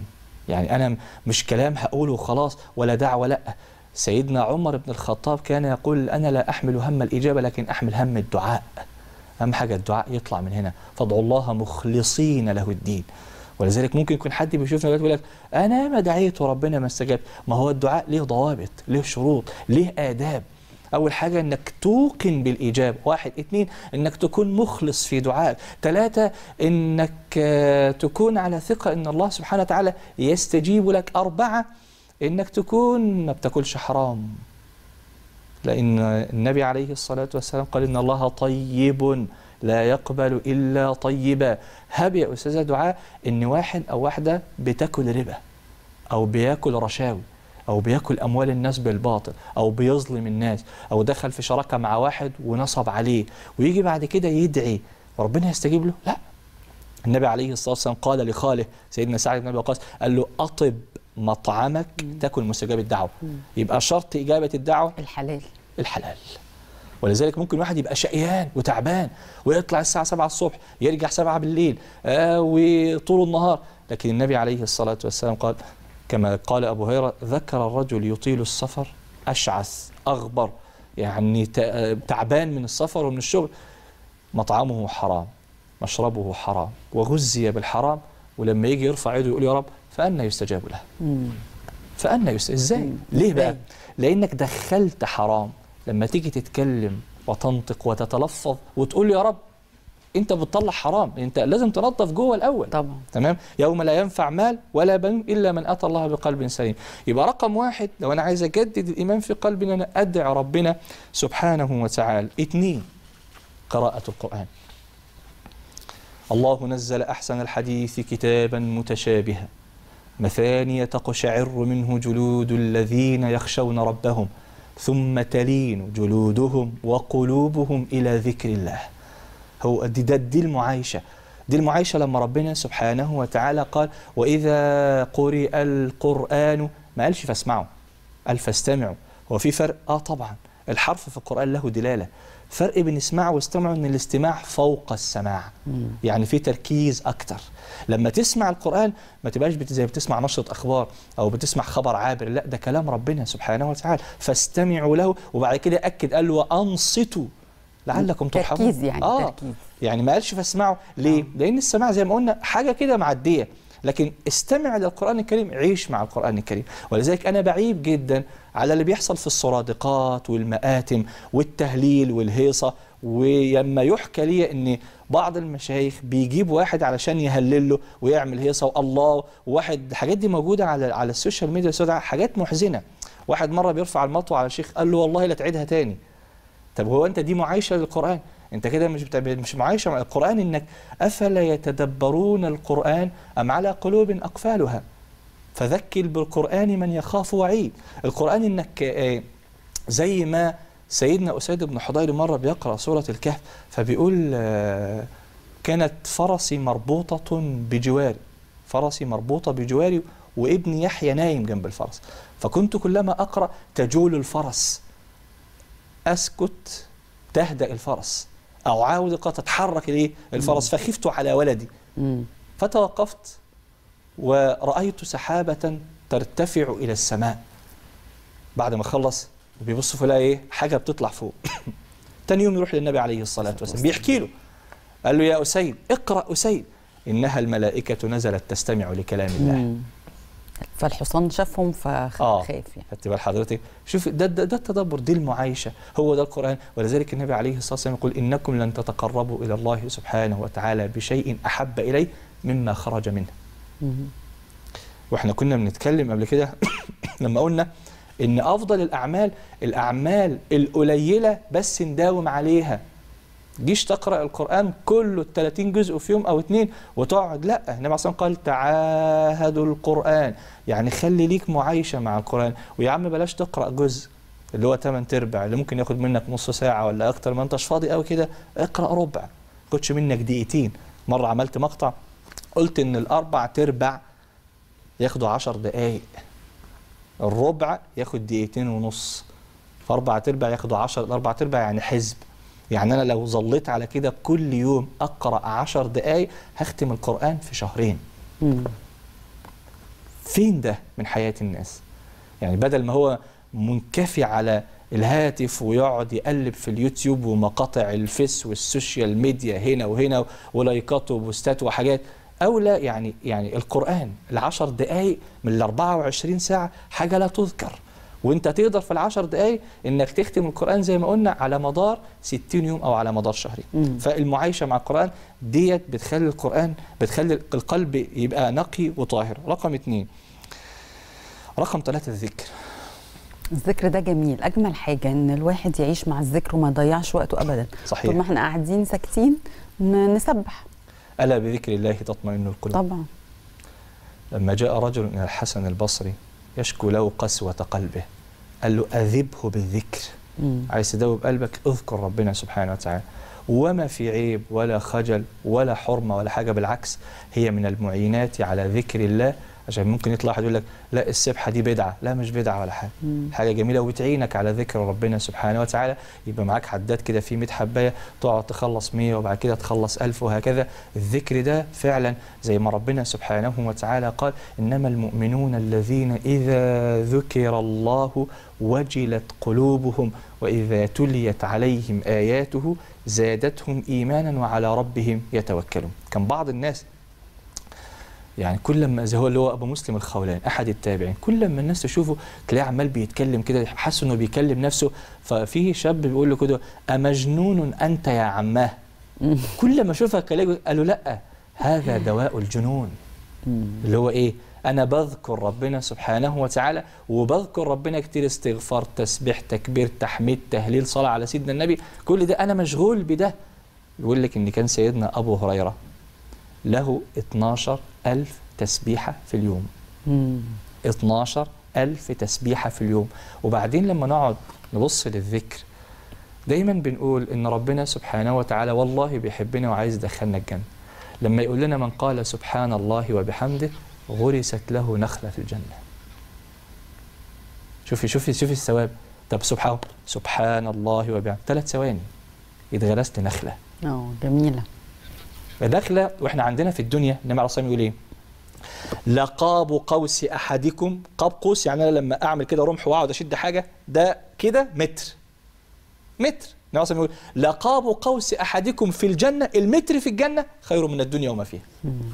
يعني انا م- مش كلام هقوله وخلاص ولا دعوه لا سيدنا عمر بن الخطاب كان يقول انا لا احمل هم الاجابه لكن احمل هم الدعاء اهم حاجه الدعاء يطلع من هنا فادعوا الله مخلصين له الدين ولذلك ممكن يكون حد بيشوفنا دلوقتي يقول لك انا ما دعيت وربنا ما استجاب ما هو الدعاء ليه ضوابط ليه شروط ليه آداب أول حاجة إنك توقن بالإجابة واحد اتنين إنك تكون مخلص في دعائك ثلاثة إنك آه، تكون على ثقة إن الله سبحانه وتعالى يستجيب لك أربعة إنك تكون ما بتاكلش حرام لأن النبي عليه الصلاة والسلام قال إن الله طيب لا يقبل إلا طيبا هب يا أستاذة دعاء إن واحد أو واحدة بتاكل ربا أو بياكل رشاوي أو بياكل أموال الناس بالباطل أو بيظلم الناس أو دخل في شراكة مع واحد ونصب عليه ويجي بعد كده يدعي وربنا يستجيب له لا النبي عليه الصلاة والسلام قال لخاله سيدنا سعد بن أبي وقاص قال له أطب مطعمك تكن مستجاب الدعوة يبقى شرط إجابة الدعوة الحلال الحلال ولذلك ممكن واحد يبقى شقيان وتعبان ويطلع الساعة 7 الصبح يرجع 7 بالليل آه وطول النهار لكن النبي عليه الصلاة والسلام قال كما قال أبو هريرة ذكر الرجل يطيل السفر أشعث أغبر يعني ت- تعبان من السفر ومن الشغل مطعمه حرام مشربه حرام وغذي بالحرام ولما يجي يرفع يده يقول يا رب فأنا يستجاب له مم. فأنا يست... ازاي؟ مم. ليه بقى؟ إزاي؟ لأنك دخلت حرام لما تيجي تتكلم وتنطق وتتلفظ وتقول يا رب أنت بتطلع حرام أنت لازم تنظف جوه الأول طبعا تمام يوم لا ينفع مال ولا بنون الا من اتى الله بقلب سليم يبقى رقم واحد لو انا عايز اجدد الايمان في قلبي ان انا ادعي ربنا سبحانه وتعالى اثنين قراءه القران الله نزل احسن الحديث كتابا متشابها مثانية تقشعر منه جلود الذين يخشون ربهم ثم تلين جلودهم وقلوبهم إلى ذكر الله هو دي, ده دي المعايشة دي المعايشة لما ربنا سبحانه وتعالى قال وإذا قرئ القرآن ما قالش فاسمعوا قال فاستمعوا هو في فرق؟ آه طبعا الحرف في القرآن له دلالة فرق بين اسمعوا واستمعوا ان الاستماع فوق السماع يعني في تركيز اكتر لما تسمع القران ما تبقاش بت- زي بتسمع نشره اخبار او بتسمع خبر عابر لا ده كلام ربنا سبحانه وتعالى فاستمعوا له وبعد كده اكد قال وانصتوا لعلكم ترحمون تركيز يعني آه تركيز يعني ما قالش فاسمعوا ليه؟ لأن السماع زي ما قلنا حاجة كده معدية لكن استمع للقرآن الكريم عيش مع القرآن الكريم ولذلك أنا بعيب جدا على اللي بيحصل في السرادقات والمآتم والتهليل والهيصة ولما يحكى لي ان بعض المشايخ بيجيب واحد علشان يهلل له ويعمل هيصه والله وواحد الحاجات دي موجوده على على السوشيال ميديا السوداء حاجات محزنه واحد مره بيرفع المطوه على شيخ قال له والله لا تعيدها تاني طب هو انت دي معايشه للقران انت كده مش بتع... مش معايشه مع القران انك افلا يتدبرون القران ام على قلوب اقفالها فذكر بالقران من يخاف وعيد القران انك آه، زي ما سيدنا اسيد بن حضير مره بيقرا سوره الكهف فبيقول آه، كانت فرسي مربوطه بجواري فرسي مربوطه بجواري وابن يحيى نايم جنب الفرس فكنت كلما اقرا تجول الفرس اسكت تهدأ الفرس او عاود القرا تتحرك الايه الفرس فخفت على ولدي مم. فتوقفت ورأيت سحابة ترتفع إلى السماء بعد ما خلص بيبص في ايه حاجة بتطلع فوق تاني يوم يروح للنبي عليه الصلاة والسلام بيحكي له قال له يا أسيد اقرأ أسيد إنها الملائكة نزلت تستمع لكلام الله مم. فالحصان شافهم آه. فخاف يعني خدت بال حضرتك شوف ده, ده, ده التدبر دي المعايشه هو ده القران ولذلك النبي عليه الصلاه والسلام يقول انكم لن تتقربوا الى الله سبحانه وتعالى بشيء احب اليه مما خرج منه مم. واحنا كنا بنتكلم قبل كده لما قلنا ان افضل الاعمال الاعمال القليله بس نداوم عليها جيش تقرا القران كله ال 30 جزء في يوم او اتنين وتقعد لا النبي عليه الصلاه والسلام قال تعاهدوا القران يعني خلي ليك معايشه مع القران ويا عم بلاش تقرا جزء اللي هو 8 ارباع اللي ممكن ياخد منك نص ساعه ولا اكتر ما انتش فاضي قوي كده اقرا ربع ما ياخدش منك دقيقتين مره عملت مقطع قلت ان الاربع تربع ياخدوا 10 دقائق الربع ياخد دقيقتين ونص فاربع تربع ياخدوا 10 الاربع تربع يعني حزب يعني انا لو ظليت على كده كل يوم اقرا 10 دقائق هختم القران في شهرين مم. فين ده من حياه الناس يعني بدل ما هو منكفي على الهاتف ويقعد يقلب في اليوتيوب ومقاطع الفيس والسوشيال ميديا هنا وهنا ولايكات وبوستات وحاجات اولى يعني يعني القران العشر دقائق من ال 24 ساعه حاجه لا تذكر وانت تقدر في العشر دقائق انك تختم القران زي ما قلنا على مدار 60 يوم او على مدار شهرين مم. فالمعايشه مع القران ديت بتخلي القران بتخلي القلب يبقى نقي وطاهر رقم اثنين رقم ثلاثة الذكر الذكر ده جميل اجمل حاجه ان الواحد يعيش مع الذكر وما يضيعش وقته ابدا صحيح. طول ما احنا قاعدين ساكتين ن- نسبح ألا بذكر الله تطمئن القلوب طبعا لما جاء رجل إلى الحسن البصري يشكو له قسوة قلبه قال له أذبه بالذكر مم. عايز تدوب قلبك اذكر ربنا سبحانه وتعالى وما في عيب ولا خجل ولا حرمة ولا حاجة بالعكس هي من المعينات على ذكر الله عشان ممكن يطلع واحد يقول لك لا السبحة دي بدعة لا مش بدعة ولا حاجة مم. حاجة جميلة وبتعينك على ذكر ربنا سبحانه وتعالى يبقى معاك حداد كده في 100 حباية تقعد تخلص 100 وبعد كده تخلص 1000 وهكذا الذكر ده فعلا زي ما ربنا سبحانه وتعالى قال إنما المؤمنون الذين إذا ذكر الله وجلت قلوبهم وإذا تليت عليهم آياته زادتهم إيمانا وعلى ربهم يتوكلون كان بعض الناس يعني كل ما زي هو اللي هو ابو مسلم الخولاني احد التابعين كل ما الناس تشوفه تلاقيه عمال بيتكلم كده حاسس انه بيكلم نفسه ففي شاب بيقول له كده امجنون انت يا عماه مم. كل ما اشوفك الاقي قال له لا هذا دواء الجنون مم. اللي هو ايه انا بذكر ربنا سبحانه وتعالى وبذكر ربنا كتير استغفار تسبيح تكبير تحميد تهليل صلاه على سيدنا النبي كل ده انا مشغول بده يقول لك ان كان سيدنا ابو هريره له 12 ألف تسبيحة في اليوم مم. 12 ألف تسبيحة في اليوم وبعدين لما نقعد نبص للذكر دايما بنقول إن ربنا سبحانه وتعالى والله بيحبنا وعايز يدخلنا الجنة لما يقول لنا من قال سبحان الله وبحمده غرست له نخلة في الجنة شوفي شوفي شوفي الثواب طب سبحان سبحان الله وبحمده ثلاث ثواني اتغرست نخلة اه جميله فداخله واحنا عندنا في الدنيا النبي عليه الصلاه والسلام يقول ايه؟ لقاب قوس احدكم قاب قوس يعني انا لما اعمل كده رمح واقعد اشد حاجه ده كده متر متر النبي عليه الصلاه والسلام يقول لقاب قوس احدكم في الجنه المتر في الجنه خير من الدنيا وما فيها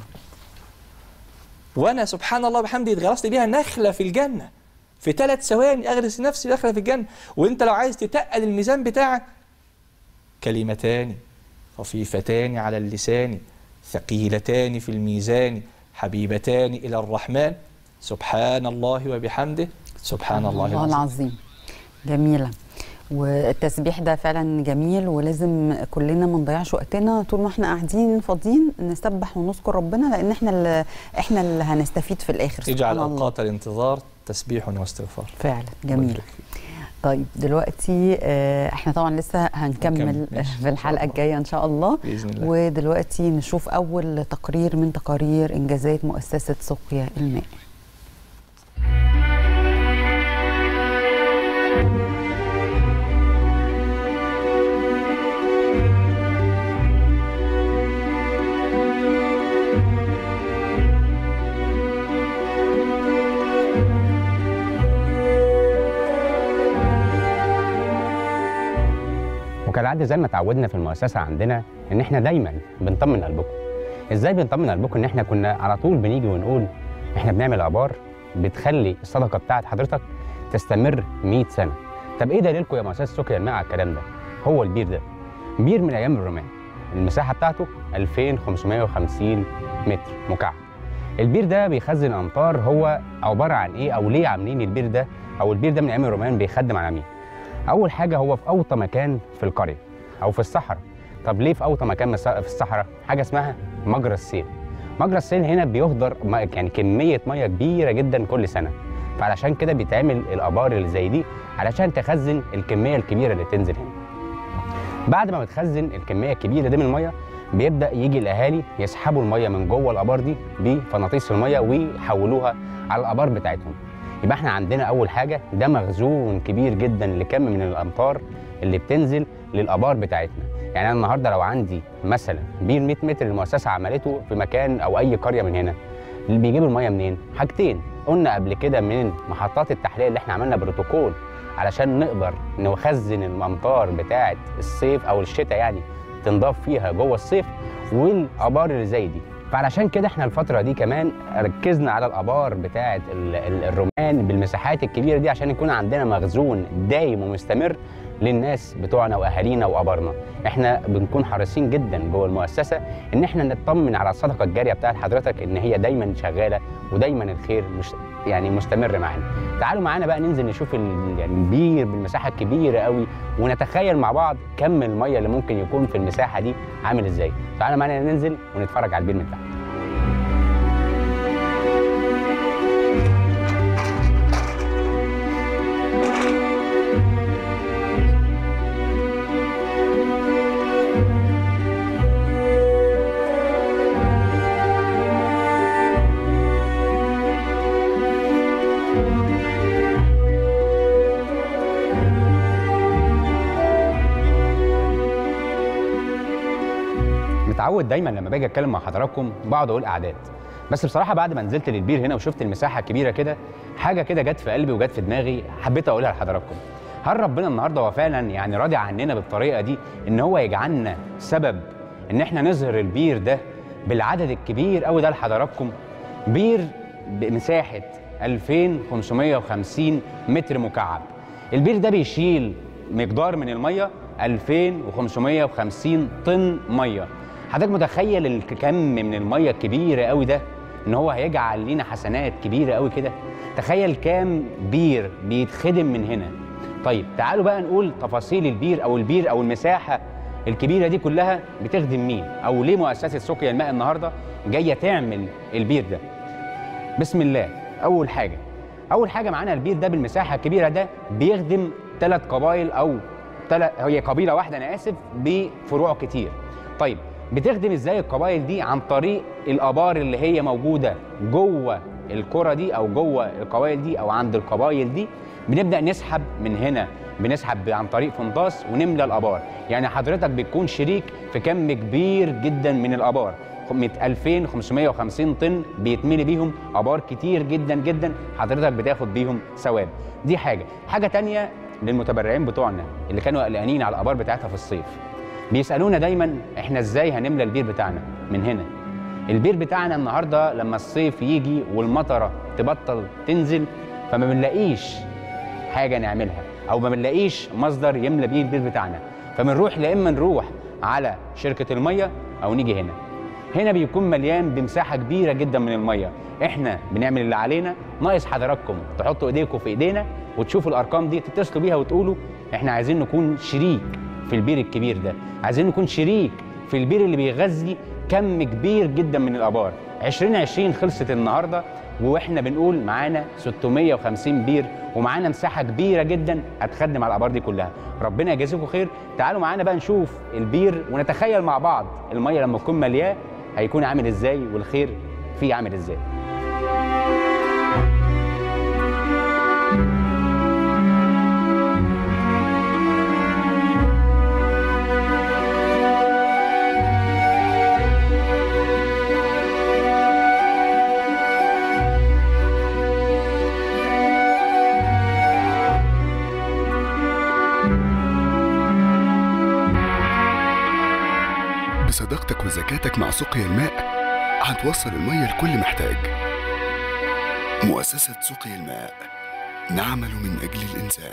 وانا سبحان الله بحمده اتغرست بيها نخله في الجنه في ثلاث ثواني اغرس نفسي نخله في الجنه وانت لو عايز تتقل الميزان بتاعك كلمتان خفيفتان على اللسان ثقيلتان في الميزان حبيبتان إلى الرحمن سبحان الله وبحمده سبحان الله الله العظيم العظيم جميله والتسبيح ده فعلا جميل ولازم كلنا ما نضيعش وقتنا طول ما احنا قاعدين فاضيين نسبح ونذكر ربنا لان احنا اللي احنا اللي هنستفيد في الاخر اجعل سبحان الله. أوقات الانتظار تسبيح واستغفار فعلا الله جميل يبارك فيك. طيب دلوقتي آه، احنا طبعا لسه هنكمل هنكمل، ماشي. في الحلقه الجايه ان شاء الله بإذن الله ودلوقتي نشوف اول تقرير من تقارير انجازات مؤسسه سقيا الماء وكالعاده زي ما اتعودنا في المؤسسه عندنا ان احنا دايما بنطمن قلبكم ازاي بنطمن قلبكم ان احنا كنا على طول بنيجي ونقول احنا بنعمل ابار بتخلي الصدقه بتاعت حضرتك تستمر 100 سنه طب ايه دليلكم يا مؤسسه سقيا الماء على الكلام ده هو البير ده بير من ايام الرومان المساحه بتاعته 2550 متر مكعب البير ده بيخزن امطار هو عباره عن ايه او ليه عاملين البير ده او البير ده من ايام الرومان بيخدم على مين اول حاجه هو في اوطى مكان في القريه او في الصحراء طب ليه في اوطى مكان مس- في الصحراء حاجه اسمها مجرى السيل مجرى السيل هنا بيهدر م- يعني كميه ميه كبيره جدا كل سنه فعلشان كده بيتعمل الابار اللي زي دي علشان تخزن الكميه الكبيره اللي تنزل هنا بعد ما بتخزن الكميه الكبيره دي من الميه بيبدا يجي الاهالي يسحبوا الميه من جوه الابار دي بفناطيس الميه ويحولوها على الابار بتاعتهم يبقى احنا عندنا اول حاجه ده مخزون كبير جدا لكم من الامطار اللي بتنزل للابار بتاعتنا يعني انا النهارده لو عندي مثلا بير 100 متر المؤسسه عملته في مكان او اي قريه من هنا اللي بيجيب الميه منين حاجتين قلنا قبل كده من محطات التحليه اللي احنا عملنا بروتوكول علشان نقدر نخزن الامطار بتاعه الصيف او الشتاء يعني تنضاف فيها جوه الصيف والابار اللي زي دي فعلشان كده احنا الفترة دي كمان ركزنا على الابار بتاعة ال- ال- الرمان بالمساحات الكبيرة دي عشان يكون عندنا مخزون دايم ومستمر للناس بتوعنا واهالينا وابارنا احنا بنكون حريصين جدا جوه المؤسسة ان احنا نطمن على الصدقة الجارية بتاعت حضرتك ان هي دايما شغالة ودايما الخير مش يعني مستمر معانا تعالوا معانا بقى ننزل نشوف ال- يعني البير بالمساحة الكبيرة قوي ونتخيل مع بعض كم المية اللي ممكن يكون في المساحة دي عامل ازاي تعالوا معانا ننزل ونتفرج على البير من تحت متعود دايما لما باجي اتكلم مع حضراتكم بقعد اقول اعداد بس بصراحه بعد ما نزلت للبير هنا وشفت المساحه الكبيره كده حاجه كده جت في قلبي وجت في دماغي حبيت اقولها لحضراتكم هل ربنا النهارده هو فعلا يعني راضي عننا بالطريقه دي ان هو يجعلنا سبب ان احنا نظهر البير ده بالعدد الكبير قوي ده لحضراتكم بير بمساحه 2550 متر مكعب البير ده بيشيل مقدار من الميه 2550 طن ميه حضرتك متخيل الكم من الميه الكبيره قوي ده ان هو هيجعل لينا حسنات كبيره قوي كده تخيل كام بير بيتخدم من هنا طيب تعالوا بقى نقول تفاصيل البير او البير او المساحه الكبيره دي كلها بتخدم مين او ليه مؤسسه سقيا الماء النهارده جايه تعمل البير ده بسم الله اول حاجه اول حاجه معانا البير ده بالمساحه الكبيره ده بيخدم ثلاث قبائل او تلت هي قبيله واحده انا اسف بفروع كتير طيب بتخدم ازاي القبائل دي عن طريق الابار اللي هي موجوده جوه الكره دي او جوه القبائل دي او عند القبائل دي بنبدا نسحب من هنا بنسحب عن طريق فنطاس ونملى الابار يعني حضرتك بتكون شريك في كم كبير جدا من الابار 2550 طن بيتملي بيهم ابار كتير جدا جدا حضرتك بتاخد بيهم ثواب دي حاجه حاجه تانية للمتبرعين بتوعنا اللي كانوا قلقانين على الابار بتاعتها في الصيف بيسالونا دايما احنا ازاي هنملى البير بتاعنا من هنا البير بتاعنا النهارده لما الصيف يجي والمطره تبطل تنزل فما بنلاقيش حاجه نعملها او ما بنلاقيش مصدر يملى بيه البير بتاعنا فبنروح لا اما نروح على شركه الميه او نيجي هنا هنا بيكون مليان بمساحه كبيره جدا من الميه احنا بنعمل اللي علينا ناقص حضراتكم تحطوا ايديكم في ايدينا وتشوفوا الارقام دي تتصلوا بيها وتقولوا احنا عايزين نكون شريك في البير الكبير ده عايزين نكون شريك في البير اللي بيغذي كم كبير جدا من الابار 2020 خلصت النهارده واحنا بنقول معانا 650 بير ومعانا مساحه كبيره جدا هتخدم على الابار دي كلها ربنا يجازيكم خير تعالوا معانا بقى نشوف البير ونتخيل مع بعض الميه لما تكون ملياه هيكون عامل ازاي والخير فيه عامل ازاي بصداقتك وذكاتك مع سقيا الماء هتوصل المية لكل محتاج مؤسسة سقيا الماء نعمل من أجل الإنسان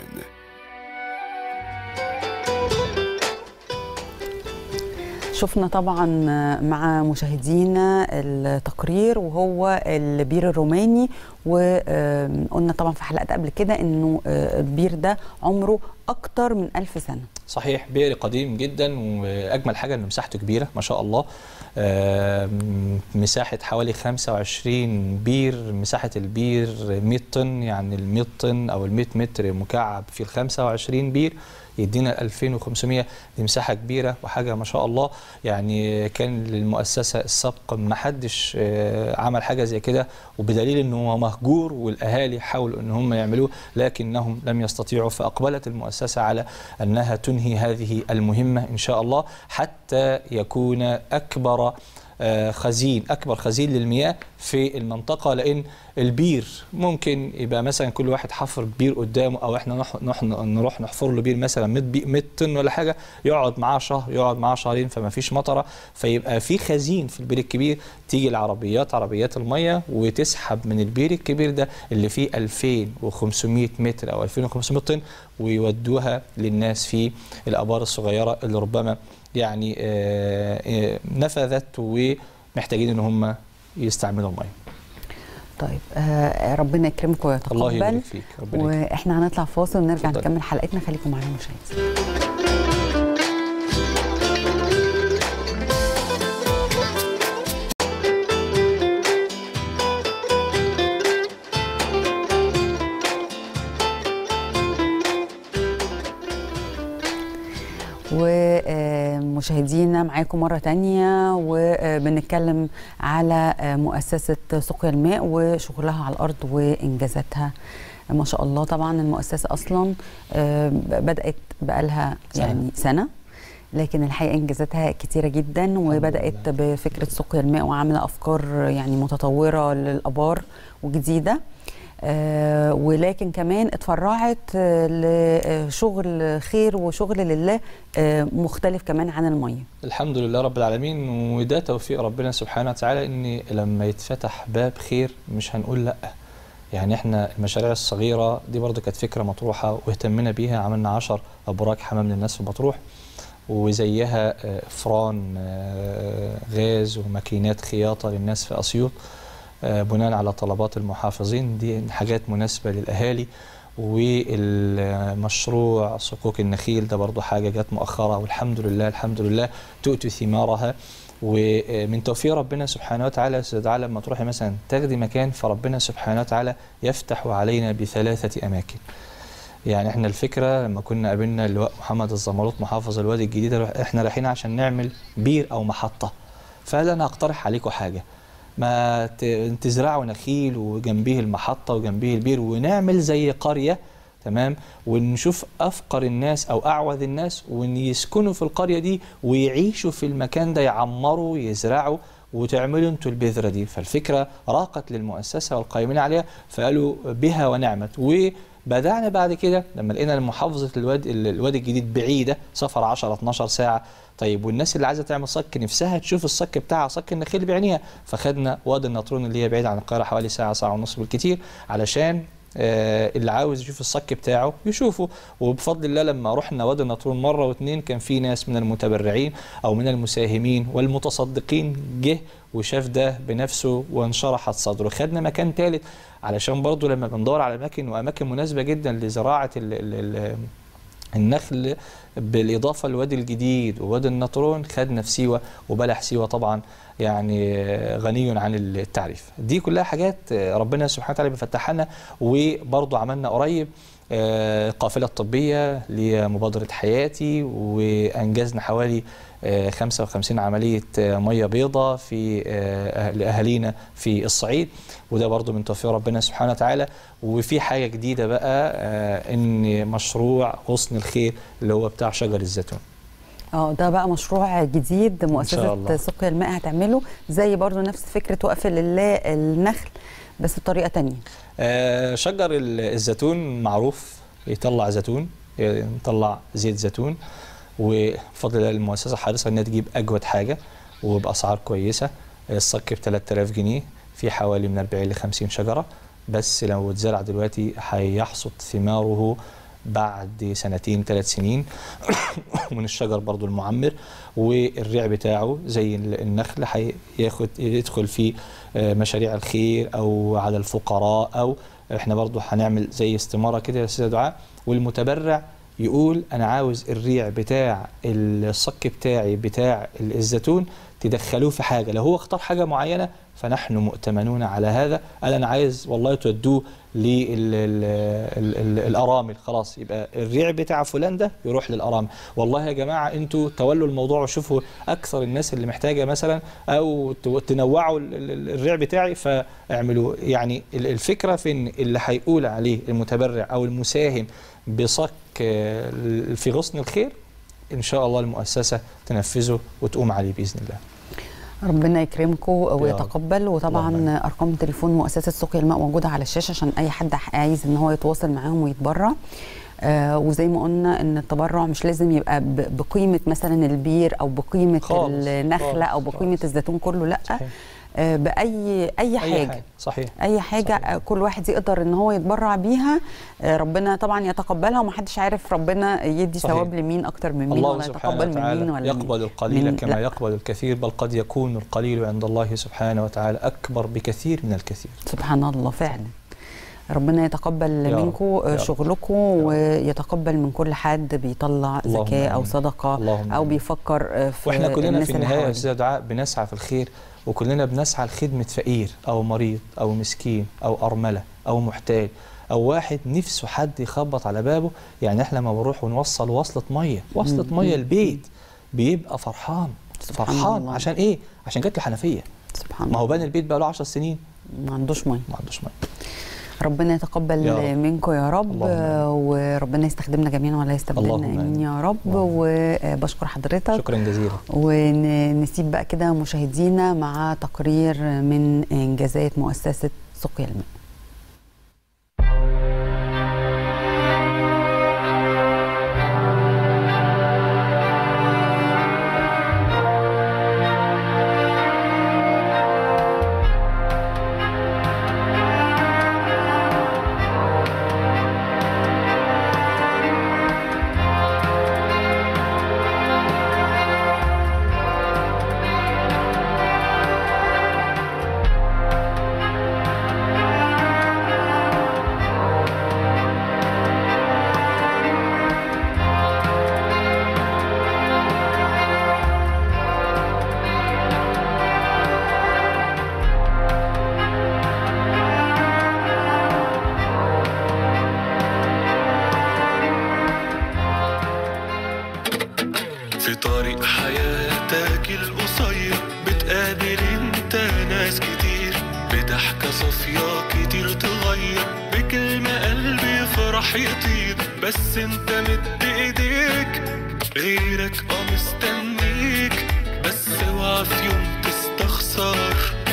شفنا طبعا مع مشاهدينا التقرير وهو البير الروماني وقلنا طبعا في حلقات قبل كده انه البير ده عمره اكتر من ألف سنه صحيح بئر قديم جدا واجمل حاجه ان مساحته كبيره ما شاء الله آم، مساحه حوالي 25 بير مساحه البير 100 طن يعني ال 100 طن او ال 100 متر مكعب في ال 25 بير يدينا 2500 دي مساحه كبيره وحاجه ما شاء الله يعني كان للمؤسسه السابقه ما حدش آه، عمل حاجه زي كده وبدليل انه هو مهجور والاهالي حاولوا ان هم يعملوه لكنهم لم يستطيعوا فاقبلت المؤسسه على انها تنهي هذه المهمه ان شاء الله حتى يكون اكبر آه، خزين اكبر خزين للمياه في المنطقه لان البير ممكن يبقى مثلا كل واحد حفر بير قدامه او احنا نح نح نروح نحفر له بير مثلا 100 بي- 100 طن ولا حاجه يقعد معاه شهر يقعد معاه شهرين فما فيش مطره فيبقى في خزين في البير الكبير تيجي العربيات عربيات الميه وتسحب من البير الكبير ده اللي فيه 2500 متر او 2500 طن ويودوها للناس في الابار الصغيره اللي ربما يعني آه، آه، نفذت ومحتاجين ان هم يستعملوا الميه طيب آه ربنا يكرمكم الله ويتقبل يبارك فيك ربنا يكرمك. واحنا هنطلع فاصل ونرجع اتفضل. نكمل حلقتنا خليكم معانا مشاهدين ومشاهدينا معاكم مرة تانية وبنتكلم على آه، مؤسسة سقيا الماء وشغلها على الأرض وإنجازاتها ما شاء الله طبعا المؤسسة أصلا آه، بدأت بقالها سنة. يعني سنة لكن الحقيقة إنجازاتها كتيرة جدا وبدأت بفكرة سقيا الماء وعاملة أفكار يعني متطورة للآبار وجديدة آه ولكن كمان اتفرعت آه لشغل خير وشغل لله آه مختلف كمان عن الميه الحمد لله رب العالمين وده توفيق ربنا سبحانه وتعالى ان لما يتفتح باب خير مش هنقول لا يعني احنا المشاريع الصغيره دي برضو كانت فكره مطروحه واهتمنا بيها عملنا 10 ابراج حمام للناس في مطروح وزيها آه، فران آه، غاز وماكينات خياطه للناس في اسيوط آه، بناء على طلبات المحافظين دي حاجات مناسبه للاهالي والمشروع صكوك النخيل ده برضو حاجه جت مؤخره والحمد لله الحمد لله تؤتي ثمارها ومن توفيق ربنا سبحانه وتعالى يا استاذ تعالى لما تروحي مثلا تاخدي مكان فربنا سبحانه وتعالى يفتح علينا بثلاثه اماكن يعني احنا الفكره لما كنا قابلنا اللواء محمد الزمرط محافظ الوادي الجديد احنا رايحين عشان نعمل بير او محطه فقال انا اقترح عليكم حاجه ما ت- تزرعوا نخيل وجنبيه المحطه وجنبيه البير ونعمل زي قريه تمام ونشوف افقر الناس او اعوذ الناس وان يسكنوا في القريه دي ويعيشوا في المكان ده يعمروا يزرعوا وتعملوا انتوا البذره دي فالفكره راقت للمؤسسه والقائمين عليها فقالوا بها ونعمت وبدانا بعد كده لما لقينا محافظه الوادي الوادي الجديد بعيده سفر 10 12 ساعه طيب والناس اللي عايزه تعمل صك نفسها تشوف الصك بتاعها صك النخيل بعينيها فخدنا وادي النطرون اللي هي بعيده عن القاهره حوالي ساعه ساعه ونص بالكثير علشان آه، اللي عاوز يشوف الصك بتاعه يشوفه وبفضل الله لما رحنا وادي النطرون مره واثنين كان في ناس من المتبرعين او من المساهمين والمتصدقين جه وشاف ده بنفسه وانشرحت صدره خدنا مكان ثالث علشان برضو لما بندور على اماكن واماكن مناسبه جدا لزراعه ال ال ال النخل بالاضافه لوادي الجديد ووادي النطرون خدنا في سيوه وبلح سيوه طبعا يعني غني عن التعريف دي كلها حاجات ربنا سبحانه وتعالى بيفتحها لنا وبرضه عملنا قريب آه، قافلة طبية لمبادرة حياتي وأنجزنا حوالي آه، 55 عملية آه، مية بيضاء في آه، لأهالينا في الصعيد وده برضو من توفيق ربنا سبحانه وتعالى وفي حاجة جديدة بقى آه، إن مشروع غصن الخير اللي هو بتاع شجر الزيتون اه ده بقى مشروع جديد شاء مؤسسه الله. سقيا الماء هتعمله زي برضو نفس فكره وقف لله النخل بس بطريقه تانية آه، شجر ال- الزيتون معروف يطلع زيتون يطلع زيت زيتون وبفضل الله المؤسسه حريصه انها تجيب اجود حاجه وباسعار كويسه الصك ب 3000 جنيه في حوالي من 40 ل 50 شجره بس لو اتزرع دلوقتي هيحصد ثماره بعد سنتين ثلاث سنين من الشجر برضو المعمر والريع بتاعه زي ال- النخل هياخد يدخل في آه، مشاريع الخير او على الفقراء او احنا برضو هنعمل زي استماره كده يا استاذ دعاء والمتبرع يقول انا عاوز الريع بتاع الصك بتاعي بتاع الزيتون تدخلوه في حاجه لو هو اختار حاجه معينه فنحن مؤتمنون على هذا قال انا عايز والله تودوه للارامل خلاص يبقى الريع بتاع فلان ده يروح للارامل والله يا جماعه انتوا تولوا الموضوع وشوفوا اكثر الناس اللي محتاجه مثلا او تو- تنوعوا ال- ال- الريع بتاعي فاعملوا يعني ال- الفكره في ان اللي هيقول عليه المتبرع او المساهم بصك آه، في غصن الخير ان شاء الله المؤسسه تنفذه وتقوم عليه باذن الله ربنا يكرمكم ويتقبل اللهم وطبعا آمين. ارقام تليفون مؤسسه سقيا الماء موجوده على الشاشه عشان اي حد عايز ان هو يتواصل معاهم ويتبرع آه وزي ما قلنا ان التبرع مش لازم يبقى ب- بقيمه مثلا البير او بقيمه خالص، النخله او خالص، بقيمه خالص. الزيتون كله لا صحيح. آه باي اي أي حاجه صحيح اي حاجه صحيح. صحيح. كل واحد يقدر ان هو يتبرع بيها آه، ربنا طبعا يتقبلها ومحدش عارف ربنا يدي صحيح. ثواب لمين اكتر من مين الله ولا سبحانه يتقبل من مين وتعالى ولا يقبل مين. القليل من- كما لا. يقبل الكثير بل قد يكون القليل عند الله سبحانه وتعالى أكبر بكثير من الكثير سبحان الله فعلا ربنا يتقبل يا رب، منكم يا رب. شغلكم ويتقبل من كل حد بيطلع اللهم زكاه او آمين. صدقه اللهم او آمين. بيفكر آه، في واحنا كلنا الناس في اللي النهايه يا حواليه. استاذ دعاء بنسعى في الخير وكلنا بنسعى لخدمه فقير او مريض او مسكين او ارمله او محتاج او واحد نفسه حد يخبط على بابه يعني احنا لما بنروح ونوصل وصله ميه وصله مم. ميه البيت بيبقى فرحان سبحان فرحان الله. عشان ايه عشان جت له حنفيه سبحان ما هو الله بنى البيت بقى له 10 سنين ما عندوش ميه ما عندوش ميه ربنا يتقبل يا رب. منكم يا رب اللهم آمين. آه، وربنا يستخدمنا جميعا ولا يستبدلنا اللهم امين آمين. يا رب اللهم وبشكر حضرتك شكرا جزيلا ونسيب بقى كده مشاهدينا مع تقرير من انجازات مؤسسه سقيا الماء في طريق حياتك القصير بتقابل انت ناس كتير بضحكة صافية كتير تغير بكلمة قلبي يفرح يطير بس انت مد ايديك غيرك اه مستنيك بس اوعى في يوم تستخسر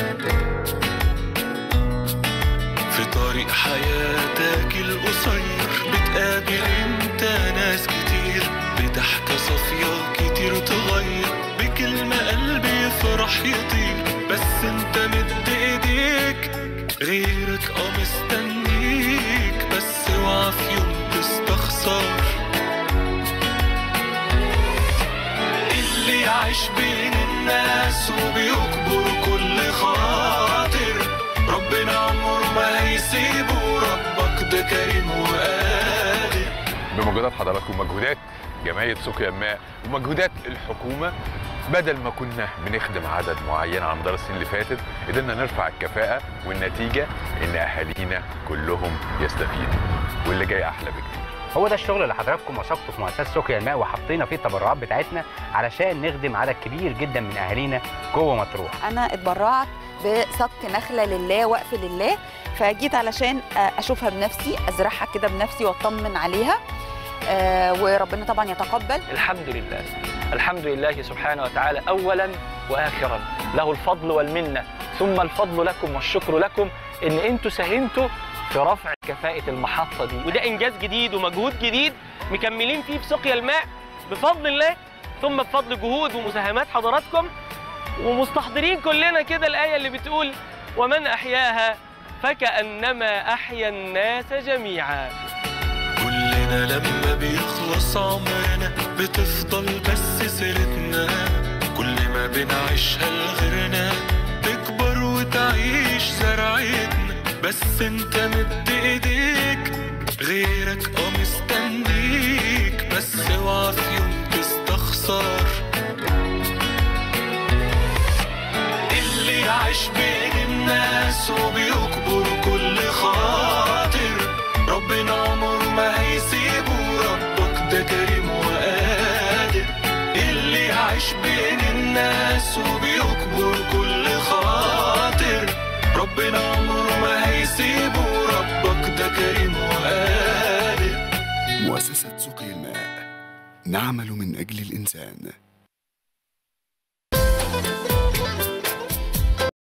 في طريق حياتك القصير بتقابل انت ناس كتير بضحكة صافية كتير تغير بكلمة قلبي يفرح يطير بس انت مد ايديك غيرك اه مستنيك بس اوعى في يوم تستخسر اللي يعيش بين الناس وبيكبر كل خاطر ربنا عمره ما هيسيبه ربك ده كريم وقادر بمجهودات حضراتكم ومجهودات جمعية سقيا الماء ومجهودات الحكومة بدل ما كنا بنخدم عدد معين على مدار السنين اللي فاتت قدرنا نرفع الكفاءة والنتيجة إن أهالينا كلهم يستفيدوا واللي جاي أحلى بكتير هو ده الشغل اللي حضراتكم وثقتوا في مؤسسه سقيا الماء وحطينا فيه التبرعات بتاعتنا علشان نخدم عدد كبير جدا من اهالينا جوه مطروح انا اتبرعت بسق نخله لله وقف لله فجيت علشان اشوفها بنفسي ازرعها كده بنفسي واطمن عليها آه، وربنا طبعا يتقبل الحمد لله الحمد لله سبحانه وتعالى اولا واخرا له الفضل والمنه ثم الفضل لكم والشكر لكم ان انتوا ساهمتوا في رفع كفاءه المحطه دي وده انجاز جديد ومجهود جديد مكملين فيه في سقيا الماء بفضل الله ثم بفضل جهود ومساهمات حضراتكم ومستحضرين كلنا كده الايه اللي بتقول ومن احياها فكانما احيا الناس جميعا كلنا لما بيخلص عمرنا بتفضل بس سيرتنا كل ما بنعيشها لغيرنا تكبر وتعيش زرعتنا بس انت مد ايديك غيرك اه مستنيك بس اوعى في يوم تستخسر اللي يعيش بين الناس وبيكبر كل خاطر ربنا عمره ما هيسيبه ربك ده كريم وقادر اللي يعيش بين الناس وبيكبر كل خاطر ربنا عمره ما هيسيبه ربك ده كريم وقادر مؤسسة سقي الماء نعمل من أجل الإنسان